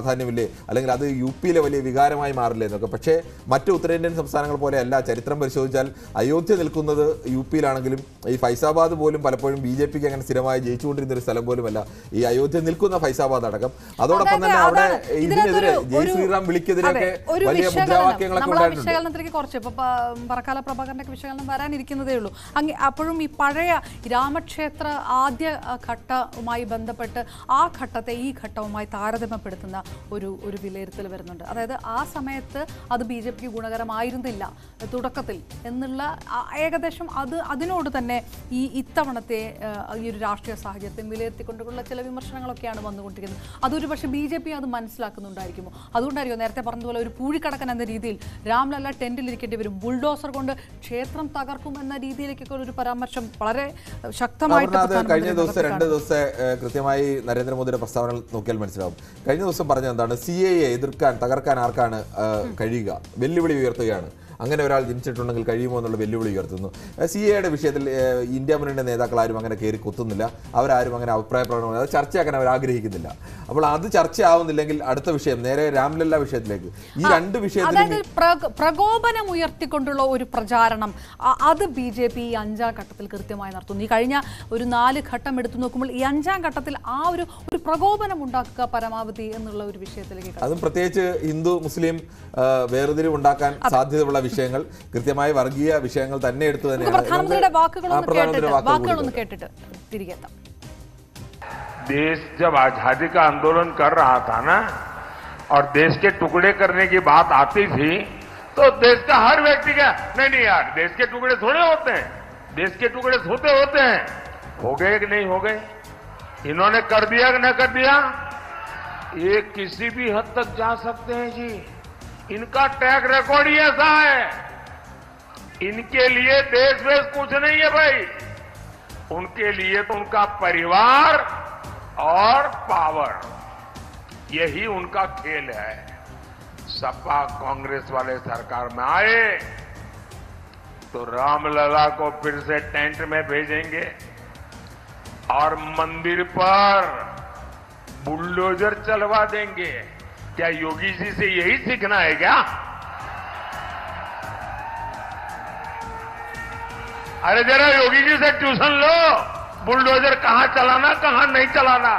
പ്രാധാന്യമില്ലേ അല്ലെങ്കിൽ അത് യു പിയിലെ വലിയ വികാരമായി മാറില്ലേ എന്നൊക്കെ പക്ഷേ മറ്റ് ഉത്തരേന്ത്യൻ സംസ്ഥാനങ്ങൾ പോലെയല്ല ചരിത്രം പരിശോധിച്ചാൽ അയോധ്യ നിൽക്കുന്നത് യു പിയിലാണെങ്കിലും ഈ ഫൈസാബാദ് പോലും പലപ്പോഴും ബി ജെ പിക്ക് അങ്ങനെ സ്ഥിരമായി ജയിച്ചുകൊണ്ടിരുന്ന ഒരു സ്ഥലം പോലുമല്ല ഈ അയോധ്യ നിൽക്കുന്ന ഫൈസാബാദ് അടക്കം അതോടൊപ്പം അതായത് തന്നെ അവിടെ അതാണ് ഇതിനെതിരെ ഇതിനകത്തൊരു- ജയ് ഒരു- ശ്രീറാം വിളിക്കെതിരെയൊക്കെ അതെ, ഒരു വലിയ വിശകലനം. മുദ്രാവാക്യങ്ങളൊക്കെ നമ്മൾ ആ ഉണ്ടായിട്ടുണ്ട് വിശകലനത്തിലേക്ക് കുറച്ച് ഇപ്പൊ പ- പറക്കാല പ്രഭാകരന്റെ ഒക്കെ വിശകലനം വരാനിരിക്കുന്നതേ ഉള്ളൂ അങ്ങ് അപ്പോഴും ഈ പഴയ രാമക്ഷേത്ര ആദ്യ ആ, ഘട്ടവുമായി ബന്ധപ്പെട്ട് ആ ഘട്ടത്തെ ഈ ഘട്ടവുമായി താരതമ്യപ്പെടുത്തുന്ന ഒരു ഒരു വിലയിരുത്തൽ വരുന്നുണ്ട് അതായത് ആ സമയത്ത് അത് ബി ജെ പിക്ക് ഗുണകരമായിരുന്നില്ല തുടക്കത്തിൽ എന്നുള്ള ആ- ഏകദേശം അത് അതിനോട് തന്നെ ഈ ഇത്തവണത്തെ ആ, ഈ ഒരു രാഷ്ട്രീയ സാഹചര്യത്തെ വിലയിരുത്തിക്കൊണ്ടുള്ള ചില വിമർശനങ്ങളൊക്കെയാണ് വന്നുകൊണ്ടിരിക്കുന്നത് അതൊരു പക്ഷേ ബി ജെ പി അത് മനസ്സിലാക്കുന്നുണ്ടായിരിക്കുമോ അതുകൊണ്ടായിരിക്കും നേരത്തെ പറഞ്ഞതുപോലെ ഒരു പൂഴിക്കടക്കൻ എന്ന രീതിയിൽ രാംലല്ല ടെന്റിലിരിക്കേണ്ടി വരും ബുൾഡോസർ കൊണ്ട് ക്ഷേത്രം തകർക്കും എന്ന രീതിയിലേക്കൊക്കെ ഒരു പരാമർശം വളരെ ശക്തമായിട്ട് അപർണ, അത് കഴിഞ്ഞ പ്രധാനമന്ത്രി ദിവസം രണ്ട് നടത്തി ദിവസത്തെ ഏഹ്, കൃത്യമായി നരേന്ദ്രമോദിയുടെ പ്രസ്താവന നോക്കിയാൽ മനസ്സിലാവും കഴിഞ്ഞ ദിവസം പറഞ്ഞത് എന്താണ് സി എ എതിർക്കാൻ തകർക്കാൻ ആർക്കാണ് ഏഹ്, കഴിയുക വെല്ലുവിളി ഉയർത്തുകയാണ് അങ്ങനെ ഒരാൾ ജനിച്ചിട്ടുണ്ടെങ്കിൽ കഴിയുമോ എന്നുള്ള വെല്ലുവിളി ഉയർത്തുന്നു സി എയുടെ വിഷയത്തിൽ ഏഹ്, ഇന്ത്യ മുന്നണിയുടെ നേതാക്കൾ ആരും അങ്ങനെ കയറി കുത്തുന്നില്ല അവരാരും അങ്ങനെ അഭിപ്രായ പ്രകടനം അത് ചർച്ചയാക്കാൻ അവർ ആഗ്രഹിക്കുന്നില്ല അപ്പോൾ അത് ചർച്ചയാവുന്നില്ലെങ്കിൽ അടുത്ത വിഷയം നേരെ രാംലല്ല വിഷയത്തിലേക്ക് ഈ രണ്ട് വിഷയത്തിലും അതായത് പ്രക- പ്രകോപനം ഉയർത്തിക്കൊണ്ടുള്ള ഒരു പ്രചാരണം അ- അത് ബി ജെ പി ഈ അഞ്ചാം ഘട്ടത്തിൽ കൃത്യമായി നടത്തുന്നു ഈ കഴിഞ്ഞ ഒരു നാല് ഘട്ടം എടുത്തു നോക്കുമ്പോൾ ഈ അഞ്ചാം ഘട്ടത്തിൽ ആ ഒരു ഒരു പ്രകോപനം ഉണ്ടാക്കുക പരമാവധി എന്നുള്ള ഒരു വിഷയത്തിലേക്ക് കടന്നു. അതും പ്രത്യേകിച്ച് ഹിന്ദു മുസ്ലിം ആ, വേർതിരിവ് ഉണ്ടാക്കാൻ സാധ്യതയുള്ള വിഷയങ്ങൾ കൃത്യമായി വർഗീയ വിഷയങ്ങൾ തന്നെ എടുത്തു നമുക്ക് തന്നെയാണ് പ്രധാനമന്ത്രിയുടെ നമുക്ക് ആ വാക്കുകളൊന്ന് പ്രധാനമന്ത്രിയുടെ കേട്ടിട്ട് വാക്കുകൾ വാക്കുകളൊന്ന് കൂടി കേട്ടിട്ട് തിരികെ എത്താം देश जब आजादी का आंदोलन कर रहा था ना और देश के टुकड़े करने की बात आती थी तो देश का हर व्यक्ति का नहीं नहीं यार देश के टुकड़े थोड़े होते हैं देश के टुकड़े होते होते हैं हो गए कि नहीं हो गए इन्होंने कर दिया कि न कर दिया ये किसी भी हद तक जा सकते हैं जी इनका ट्रैक रिकॉर्ड ही ऐसा है इनके लिए देश वेश कुछ नहीं है भाई उनके लिए तो उनका परिवार और पावर यही उनका खेल है सपा कांग्रेस वाले सरकार में आए तो रामलला को फिर से टेंट में भेजेंगे और मंदिर पर बुलडोजर चलवा देंगे क्या योगी जी से यही सीखना है क्या अरे जरा योगी जी से ट्यूशन लो बुलडोजर कहां चलाना कहां नहीं चलाना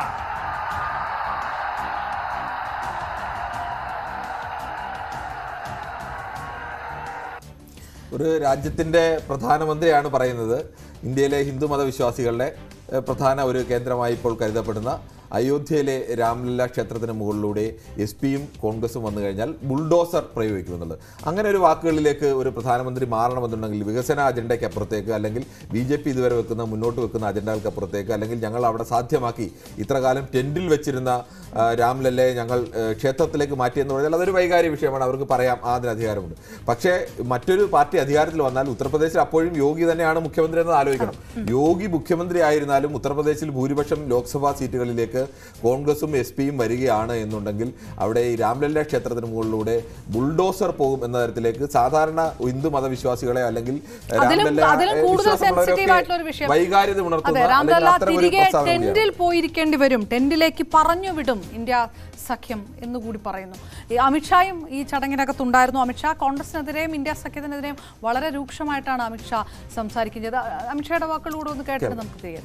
ഒരു രാജ്യത്തിന്റെ പ്രധാനമന്ത്രിയാണ് പറയുന്നത് ഇന്ത്യയിലെ ഹിന്ദു മതവിശ്വാസികളുടെ ഏഹ്, പ്രധാന ഒരു കേന്ദ്രമായി ഇപ്പോൾ കരുതപ്പെടുന്ന അയോധ്യയിലെ രാംലല്ല ക്ഷേത്രത്തിന് മുകളിലൂടെ എസ് പിയും കോൺഗ്രസും വന്നു കഴിഞ്ഞാൽ ബുൾഡോസർ പ്രയോഗിക്കുമെന്നുള്ളത് അങ്ങനെ ഒരു വാക്കുകളിലേക്ക് ഒരു പ്രധാനമന്ത്രി മാറണമെന്നുണ്ടെങ്കിൽ വികസന അജണ്ടയ്ക്ക് അപ്പുറത്തേക്ക് അല്ലെങ്കിൽ ബി ജെ പി ഇതുവരെ വെക്കുന്ന മുന്നോട്ട് വെക്കുന്ന അജണ്ടകൾക്ക് അപ്പുറത്തേക്ക് അല്ലെങ്കിൽ ഞങ്ങൾ അവിടെ സാധ്യമാക്കി ഇത്രകാലം ടെൻഡിൽ വെച്ചിരുന്ന ആ, രാംലല്ലയെ ഞങ്ങൾ ഏ, ക്ഷേത്രത്തിലേക്ക് മാറ്റിയെന്ന് പറഞ്ഞാൽ അതൊരു വൈകാര്യ വിഷയമാണ് അവർക്ക് പറയാം ആ അതിന് അധികാരമുണ്ട് പക്ഷേ മറ്റൊരു പാർട്ടി അധികാരത്തിൽ വന്നാൽ ഉത്തർപ്രദേശിൽ അപ്പോഴും യോഗി തന്നെയാണ് മുഖ്യമന്ത്രി എന്ന് ആലോചിക്കണം യോഗി മുഖ്യമന്ത്രി ആയിരുന്നാലും ഉത്തർപ്രദേശിൽ ഭൂരിപക്ഷം ലോക്സഭാ സീറ്റുകളിലേക്ക് കോൺഗ്രസും എസ് പിയും വരികയാണ് എന്നുണ്ടെങ്കിൽ അവിടെ ഈ രാംലല്ല ക്ഷേത്രത്തിന് മുകളിലൂടെ ബുൾഡോസർ പോകും എന്ന തരത്തിലേക്ക് സാധാരണ ഹിന്ദു മതവിശ്വാസികളെ അല്ലെങ്കിൽ അതിലും രാംലല്ല, അതിലും ഏ, കൂടുതൽ വിശ്വാസമുള്ളവരൊക്കെ സെൻസിറ്റീവ് ആയിട്ടുള്ള ഒരു വിഷയം വൈകാര്യത അതെ ഉണർത്തുന്ന അല്ലെങ്കിൽ രാംലല്ല അത്തരം ഒരു തിരികെ പ്രസ്താവന കൂടിയാണ്. ടെന്റിൽ പോയിരിക്കേണ്ടി വരും ടെന്റിലേക്ക് പറഞ്ഞു വിടും ഇന്ത്യ സഖ്യം എന്നുകൂടി പറയുന്നു ഈ അമിത്ഷായും ഈ ചടങ്ങിനകത്തുണ്ടായിരുന്നു അമിത്ഷാ കോൺഗ്രസിനെതിരെയും ഇന്ത്യ സഖ്യത്തിനെതിരെയും വളരെ രൂക്ഷമായിട്ടാണ് അമിത്ഷാ സംസാരിക്കുന്നത് അമിത്ഷായുടെ വാക്കുകളൂടെ ഒന്ന് കേട്ടിട്ട് നമുക്ക് തിരികെ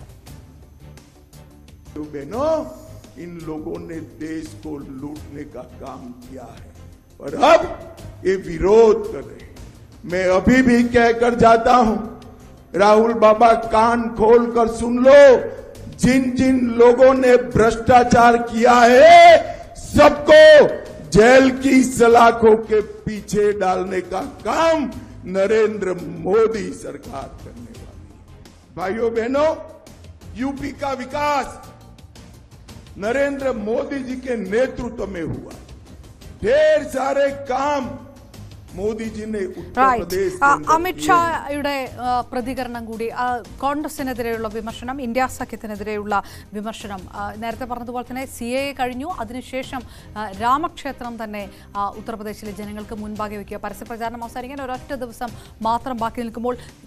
बहनों इन लोगों ने देश को लूटने का काम किया है पर अब ये विरोध कर रहे हैं मैं अभी भी कहकर जाता हूं राहुल बाबा कान खोल कर सुन लो जिन जिन लोगों ने भ्रष्टाचार किया है सबको जेल की सलाखों के पीछे डालने का काम नरेंद्र मोदी सरकार करने वाली है भाइयों बहनों यूपी का विकास नरेंद्र मोदी जी के नेतृत्व में हुआ ढेर सारे काम मोदी जी ने उत्तर റൈറ്റ് प्रदेश के अंदर किए हैं। അമിത്ഷായുടെ ആ, പ്രതികരണം കൂടി ആ, കോൺഗ്രസിനെതിരെയുള്ള വിമർശനം ഇന്ത്യ സഖ്യത്തിനെതിരെയുള്ള വിമർശനം ആ, നേരത്തെ പറഞ്ഞതുപോലെ തന്നെ സി എ കഴിഞ്ഞു അതിനുശേഷം ആ, രാമക്ഷേത്രം തന്നെ ആ, ഉത്തർപ്രദേശിലെ ജനങ്ങൾക്ക് മുൻപാകെ വയ്ക്കുക പരസ്യപ്രചാരണം അവസാനിക്കാൻ ഒരൊറ്റ ദിവസം മാത്രം ബാക്കി നിൽക്കുമ്പോൾ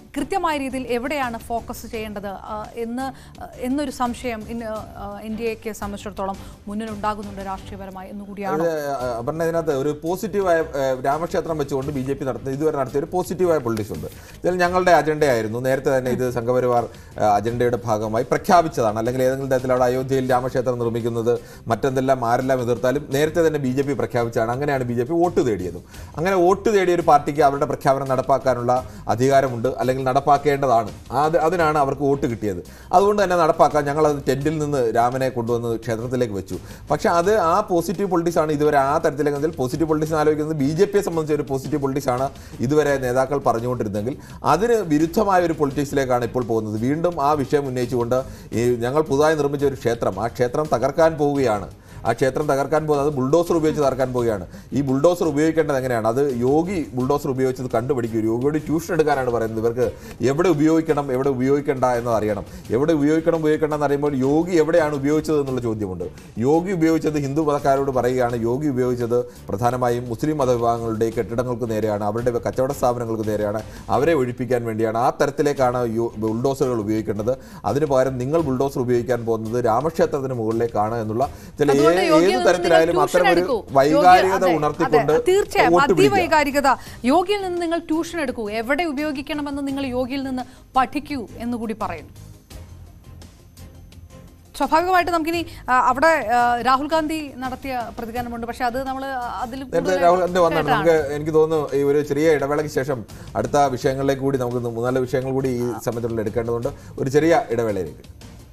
കൃത്യമായ രീതിയിൽ എവിടെയാണ് ഫോക്കസ് ചെയ്യേണ്ടത് ആ, എന്ന് ആ, എന്നൊരു സംശയം ഇന്ന് ആ, ഇന്ത്യയെ സംബന്ധിച്ചിടത്തോളം മുന്നിലുണ്ടാകുന്നുണ്ട് രാഷ്ട്രീയപരമായി എന്നുകൂടിയാണ് അത് അപർണ ഇതിനകത്ത് ഒരു പോസിറ്റീവായ ഏഹ്, രാമക്ഷേത്രം വെച്ചുകൊണ്ട് ബി ജെ പി നടത്തുന്ന ഇതുവരെ നടത്തിയ ഒരു പോസിറ്റീവായ പൊളിറ്റിക്സ് ഉണ്ട് ഇതിൽ ഞങ്ങളുടെ അജണ്ടയായിരുന്നു നേരത്തെ തന്നെ ഇത് സംഘപരിവാർ ഏഹ്, അജണ്ടയുടെ ഭാഗമായി പ്രഖ്യാപിച്ചതാണ് അല്ലെങ്കിൽ ഏതെങ്കിലും തരത്തിൽ അവിടെ അയോധ്യയിൽ രാമക്ഷേത്രം നിർമ്മിക്കുന്നത് മറ്റെന്തെല്ലാം ആരെല്ലാം എതിർത്താലും നേരത്തെ തന്നെ ബി ജെ പി പ്രഖ്യാപിച്ചതാണ് അങ്ങനെയാണ് ബി ജെ പി വോട്ട് തേടിയതും അങ്ങനെ വോട്ട് തേടിയ ഒരു പാർട്ടിക്ക് അവരുടെ പ്രഖ്യാപനം നടപ്പാക്കാനുള്ള അധികാരമുണ്ട് അല്ലെങ്കിൽ നടപ്പാക്കേണ്ടതാണ് അത് അതിനാണ് അവർക്ക് വോട്ട് കിട്ടിയത് അതുകൊണ്ട് തന്നെ നടപ്പാക്കാൻ ഞങ്ങൾ അത് ടെന്റിൽ നിന്ന് രാമനെ കൊണ്ടുവന്ന് ക്ഷേത്രത്തിലേക്ക് വെച്ചു പക്ഷേ അത് ആ പോസിറ്റീവ് പൊളിറ്റിക്സ് ആണ് ഇതുവരെ ആ തരത്തിലേക്ക് പോസിറ്റീവ് പൊളിറ്റിക്സ് ആലോചിക്കുന്നത് ബി ജെ പിയെ സംബന്ധിച്ച ഒരു പോസിറ്റീവ് പൊളിറ്റിക്സ് ആണ് ഇതുവരെ നേതാക്കൾ പറഞ്ഞുകൊണ്ടിരുന്നെങ്കിൽ അതിന് വിരുദ്ധമായ ഒരു പൊളിറ്റിക്സിലേക്കാണ് ഇപ്പോൾ പോകുന്നത് വീണ്ടും ആ വിഷയം ഉന്നയിച്ചുകൊണ്ട് ഈ ഞങ്ങൾ പുതുതായി നിർമ്മിച്ച ഒരു ക്ഷേത്രം ആ ക്ഷേത്രം തകർക്കാൻ പോവുകയാണ് ആ ക്ഷേത്രം തകർക്കാൻ പോകുന്നത് അത് ബുൾഡോസർ ഉപയോഗിച്ച് തകർക്കാൻ പോവുകയാണ് ഈ ബുൾഡോസർ ഉപയോഗിക്കേണ്ടത് എങ്ങനെയാണ് അത് യോഗി ബുൾഡോസർ ഉപയോഗിച്ചത് കണ്ടുപിടിക്കും യോഗിയോട് ട്യൂഷൻ എടുക്കാനാണ് പറയുന്നത് ഇവർക്ക് എവിടെ ഉപയോഗിക്കണം എവിടെ ഉപയോഗിക്കേണ്ട എന്നത് അറിയണം എവിടെ ഉപയോഗിക്കണം ഉപയോഗിക്കണം എന്ന് അറിയുമ്പോൾ യോഗി എവിടെയാണ് ഉപയോഗിച്ചത് എന്നുള്ള ചോദ്യമുണ്ട് യോഗി ഉപയോഗിച്ചത് ഹിന്ദു മതക്കാരോട് പറയുകയാണ് യോഗി ഉപയോഗിച്ചത് പ്രധാനമായും മുസ്ലിം മതവിഭാഗങ്ങളുടെ കെട്ടിടങ്ങൾക്ക് നേരെയാണ് അവരുടെ കച്ചവട സ്ഥാപനങ്ങൾക്ക് നേരെയാണ് അവരെ ഒഴിപ്പിക്കാൻ വേണ്ടിയാണ് ആ തരത്തിലേക്കാണ് യോ- ബുൾഡോസറുകൾ ഉപയോഗിക്കേണ്ടത് അതിന് പകരം നിങ്ങൾ ബുൾഡോസർ ഉപയോഗിക്കാൻ പോകുന്നത് രാമക്ഷേത്രത്തിന് മുകളിലേക്കാണ് എന്നുള്ള ചില ഏ- അതുകൊണ്ട് യോഗിയിൽ ഏത് നിന്ന് തരത്തിലായാലും നിങ്ങൾ അത്തരം ട്യൂഷൻ ഒരു എടുക്കൂ. വൈകാരികത യോഗി- അതെ, ഉണർത്തിക്കൊണ്ട് അതെ, തീർച്ചയായും വോട്ട് പിടിക്കുക. അതിവൈകാരികത യോഗിയിൽ നിന്ന് നിങ്ങൾ ട്യൂഷൻ എടുക്കൂ എവിടെ ഉപയോഗിക്കണമെന്ന് നിങ്ങൾ യോഗിയിൽ നിന്ന് പഠിക്കൂ എന്നുകൂടി പറയുന്നു സ്വാഭാവികമായിട്ട് നമുക്കിനി ആ, അവിടെ ആ, രാഹുൽ ഗാന്ധി നടത്തിയ പ്രതികരണമുണ്ട് പക്ഷെ അത് നമ്മൾ അതിൽ നേരത്തെ കൂടുതൽ രാഹുൽ ഗാന്ധി വന്നാണ് കേട്ടതാണ്. നമുക്ക് എനിക്ക് തോന്നുന്നു ഈ ഒരു ചെറിയ ഇടവേളയ്ക്ക് ശേഷം അടുത്ത വിഷയങ്ങളിലേക്ക് കൂടി നമുക്ക് ഇന്ന് മൂന്നാല് വിഷയങ്ങൾ കൂടി ഈ സമയത്തുള്ള എടുക്കേണ്ടതുണ്ട് ഒരു ചെറിയ ഇടവേളയിലേക്ക്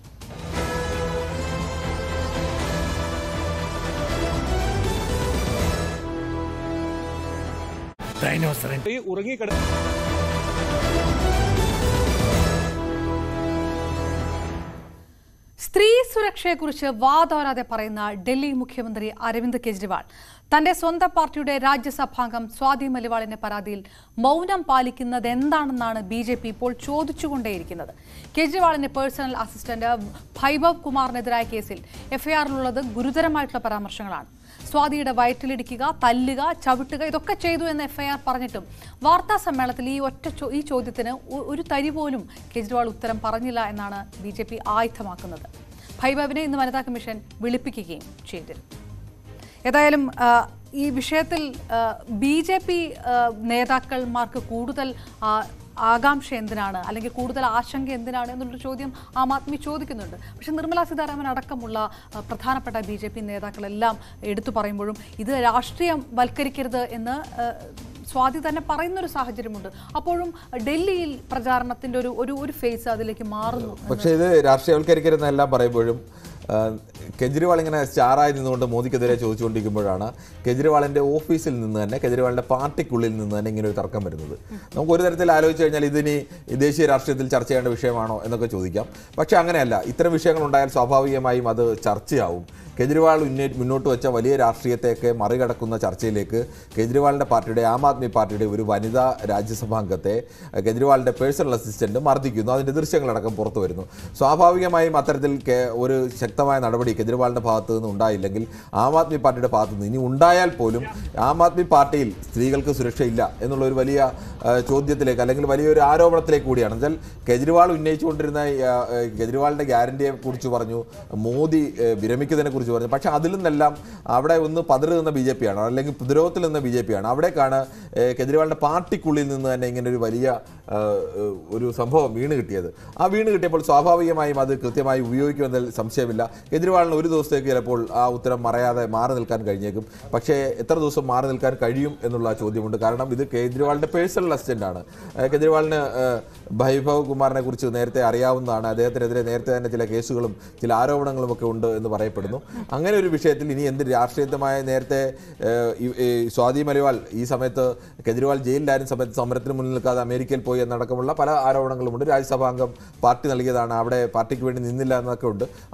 സ്ത്രീ സുരക്ഷയെക്കുറിച്ച് വാതോരാതെ പറയുന്ന ഡൽഹി മുഖ്യമന്ത്രി അരവിന്ദ് കെജ്രിവാൾ തന്റെ സ്വന്തം പാർട്ടിയുടെ രാജ്യസഭാംഗം സ്വാതി മലിവാളിന്റെ പരാതിയിൽ മൗനം പാലിക്കുന്നത് എന്താണെന്നാണ് ബി ജെ പി ഇപ്പോൾ ചോദിച്ചുകൊണ്ടേയിരിക്കുന്നത് കെജ്രിവാളിന്റെ പേഴ്സണൽ അസിസ്റ്റന്റ് ഭൈഭവ് കുമാറിനെതിരായ കേസിൽ എഫ്ഐആറിലുള്ളത് ഗുരുതരമായിട്ടുള്ള പരാമർശങ്ങളാണ് സ്വാതിയുടെ വയറ്റിലിടിക്കുക തല്ലുക ചവിട്ടുക ഇതൊക്കെ ചെയ്തു എന്ന് എഫ്ഐആർ പറഞ്ഞിട്ടും വാർത്താ സമ്മേളനത്തിൽ ഈ ഒറ്റ ചോ- ഈ ചോദ്യത്തിന് ഒ- ഒരു തരി പോലും കെജ്രിവാൾ ഉത്തരം പറഞ്ഞില്ല എന്നാണ് ബി ജെ പി ആയുധമാക്കുന്നത് ഭൈഭവിനെ ഇന്ന് വനിതാ കമ്മീഷൻ വിളിപ്പിക്കുകയും ചെയ്തിരുന്നു ഏതായാലും ആ, ഈ വിഷയത്തിൽ ബി ജെ പി നേതാക്കന്മാർക്ക് കൂടുതൽ ആ, ആകാംക്ഷ എന്തിനാണ് അല്ലെങ്കിൽ കൂടുതൽ ആശങ്ക എന്തിനാണ് എന്നുള്ളൊരു ചോദ്യം ആം ആദ്മി ചോദിക്കുന്നുണ്ട് പക്ഷെ നിർമ്മലാ സീതാരാമൻ അടക്കമുള്ള ആ, പ്രധാനപ്പെട്ട ബി ജെ പി നേതാക്കളെല്ലാം എടുത്തു പറയുമ്പോഴും ഇത് രാഷ്ട്രീയം വൽക്കരിക്കരുത് എന്ന് ആ, സ്വാതി തന്നെ പറയുന്നൊരു സാഹചര്യമുണ്ട് അപ്പോഴും ഡൽഹിയിൽ പ്രചാരണത്തിന്റെ ഒരു ഒരു ഒരു ഫേസ് അതിലേക്ക് മാറുന്നു പക്ഷേ ഇത് രാഷ്ട്രീയവൽക്കരിക്കരുതെന്നെല്ലാം പറയുമ്പോഴും ആ, കെജ്രിവാൾ ഇങ്ങനെ സ്റ്റാറായി നിന്നുകൊണ്ട് മോദിക്കെതിരെ ചോദിച്ചുകൊണ്ടിരിക്കുമ്പോഴാണ് കെജ്രിവാളിന്റെ ഓഫീസിൽ നിന്ന് തന്നെ കെജ്രിവാളിന്റെ പാർട്ടിക്കുള്ളിൽ നിന്ന് തന്നെ ഇങ്ങനെ ഒരു തർക്കം വരുന്നത് നമുക്ക് ഒരു തരത്തിൽ ആലോചിച്ച് കഴിഞ്ഞാൽ ഇതിനി ദേശീയ രാഷ്ട്രീയത്തിൽ ചർച്ച ചെയ്യേണ്ട വിഷയമാണോ എന്നൊക്കെ ചോദിക്കാം പക്ഷേ അങ്ങനെയല്ല ഇത്തരം വിഷയങ്ങൾ ഉണ്ടായാൽ സ്വാഭാവികമായും അത് ചർച്ചയാവും കെജ്രിവാൾ ഉന്നേ മുന്നോട്ട് വെച്ച വലിയ രാഷ്ട്രീയത്തെയൊക്കെ മറികടക്കുന്ന ചർച്ചയിലേക്ക് കെജ്രിവാളിന്റെ പാർട്ടിയുടെ ആം ആദ്മി പാർട്ടിയുടെ ഒരു വനിതാ രാജ്യസഭാംഗത്തെ അഹ് കെജ്രിവാളിന്റെ പേഴ്സണൽ അസിസ്റ്റന്റ് മർദ്ദിക്കുന്നു അതിന്റെ ദൃശ്യങ്ങളടക്കം പുറത്തു വരുന്നു സ്വാഭാവികമായും അത്തരത്തിൽ കെ- ഒരു ശക്തമായ നടപടി കെജ്രിവാളിന്റെ ഭാഗത്തു നിന്ന് ഉണ്ടായില്ലെങ്കിൽ ആം ആദ്മി പാർട്ടിയുടെ ഭാഗത്തു നിന്ന് ഇനി ഉണ്ടായാൽ പോലും ആം ആദ്മി പാർട്ടിയിൽ സ്ത്രീകൾക്ക് സുരക്ഷയില്ല എന്നുള്ള ഒരു വലിയ ആ, ചോദ്യത്തിലേക്ക് അല്ലെങ്കിൽ വലിയൊരു ആരോപണത്തിലേക്ക് കൂടിയാണ് എന്നുവെച്ചാൽ കെജ്രിവാൾ ഉന്നയിച്ചുകൊണ്ടിരുന്ന ഈ, ആ, ആ, കെജ്രിവാളിന്റെ ഗ്യാരണ്ടിയെ കുറിച്ച് പറഞ്ഞു മോദി ഏ, വിരമിക്കുന്നതിനെ കുറിച്ച് പറഞ്ഞു പക്ഷേ അതിൽ നിന്നെല്ലാം അവിടെ ഒന്ന് പതറി നിന്ന ബി ജെ പി ആണ് അല്ലെങ്കിൽ പ്രതിരോധത്തിൽ നിന്ന ബി ജെ പി ആണ് അവിടേക്കാണ് ഏ, കെജ്രിവാളിന്റെ പാർട്ടിക്കുള്ളിൽ നിന്ന് തന്നെ ഇങ്ങനെ ഒരു വലിയ ആ, ഒരു സംഭവം വീണ് കിട്ടിയത് ആ വീണ് കിട്ടിയപ്പോൾ സ്വാഭാവികമായും അത് കൃത്യമായി ഉപയോഗിക്കുമെന്നതിൽ സംശയമില്ല കെജ്രിവാളിന് ഒരു ദിവസത്തേക്ക് ചിലപ്പോൾ ആ ഉത്തരം മറയാതെ മാറി നിൽക്കാൻ കഴിഞ്ഞേക്കും പക്ഷേ എത്ര ദിവസം മാറി നിൽക്കാൻ കഴിയും എന്നുള്ള ചോദ്യമുണ്ട് കാരണം ഇത് കേജ്രിവാളിന്റെ പേഴ്സണൽ അസിസ്റ്റന്റ് ആണ് ഏഹ് കെജ്രിവാളിന് ഏഹ് ഭൈഭവ് കുമാറിനെ കുറിച്ച് നേരത്തെ അറിയാവുന്നതാണ് അദ്ദേഹത്തിനെതിരെ നേരത്തെ തന്നെ ചില കേസുകളും ചില ആരോപണങ്ങളും ഒക്കെ ഉണ്ട് എന്ന് പറയപ്പെടുന്നു അങ്ങനെ ഒരു വിഷയത്തിൽ ഇനി എന്ത് രാഷ്ട്രീയമായ നേരത്തെ ഏഹ് ഈ- ഈ സ്വാതി മലിവാൾ ഈ സമയത്ത് കെജ്രിവാൾ ജയിലിലായിരുന്ന സമയത്ത് സമരത്തിന് മുന്നിൽ നിൽക്കാതെ അമേരിക്കയിൽ പോയി എന്നടക്കമുള്ള പല ആരോപണങ്ങളുമുണ്ട് രാജ്യസഭാംഗം പാർട്ടി നൽകിയതാണ് അവിടെ പാർട്ടിക്ക് വേണ്ടി നിന്നില്ല എന്നൊക്കെ ഉണ്ട് അതെല്ലാം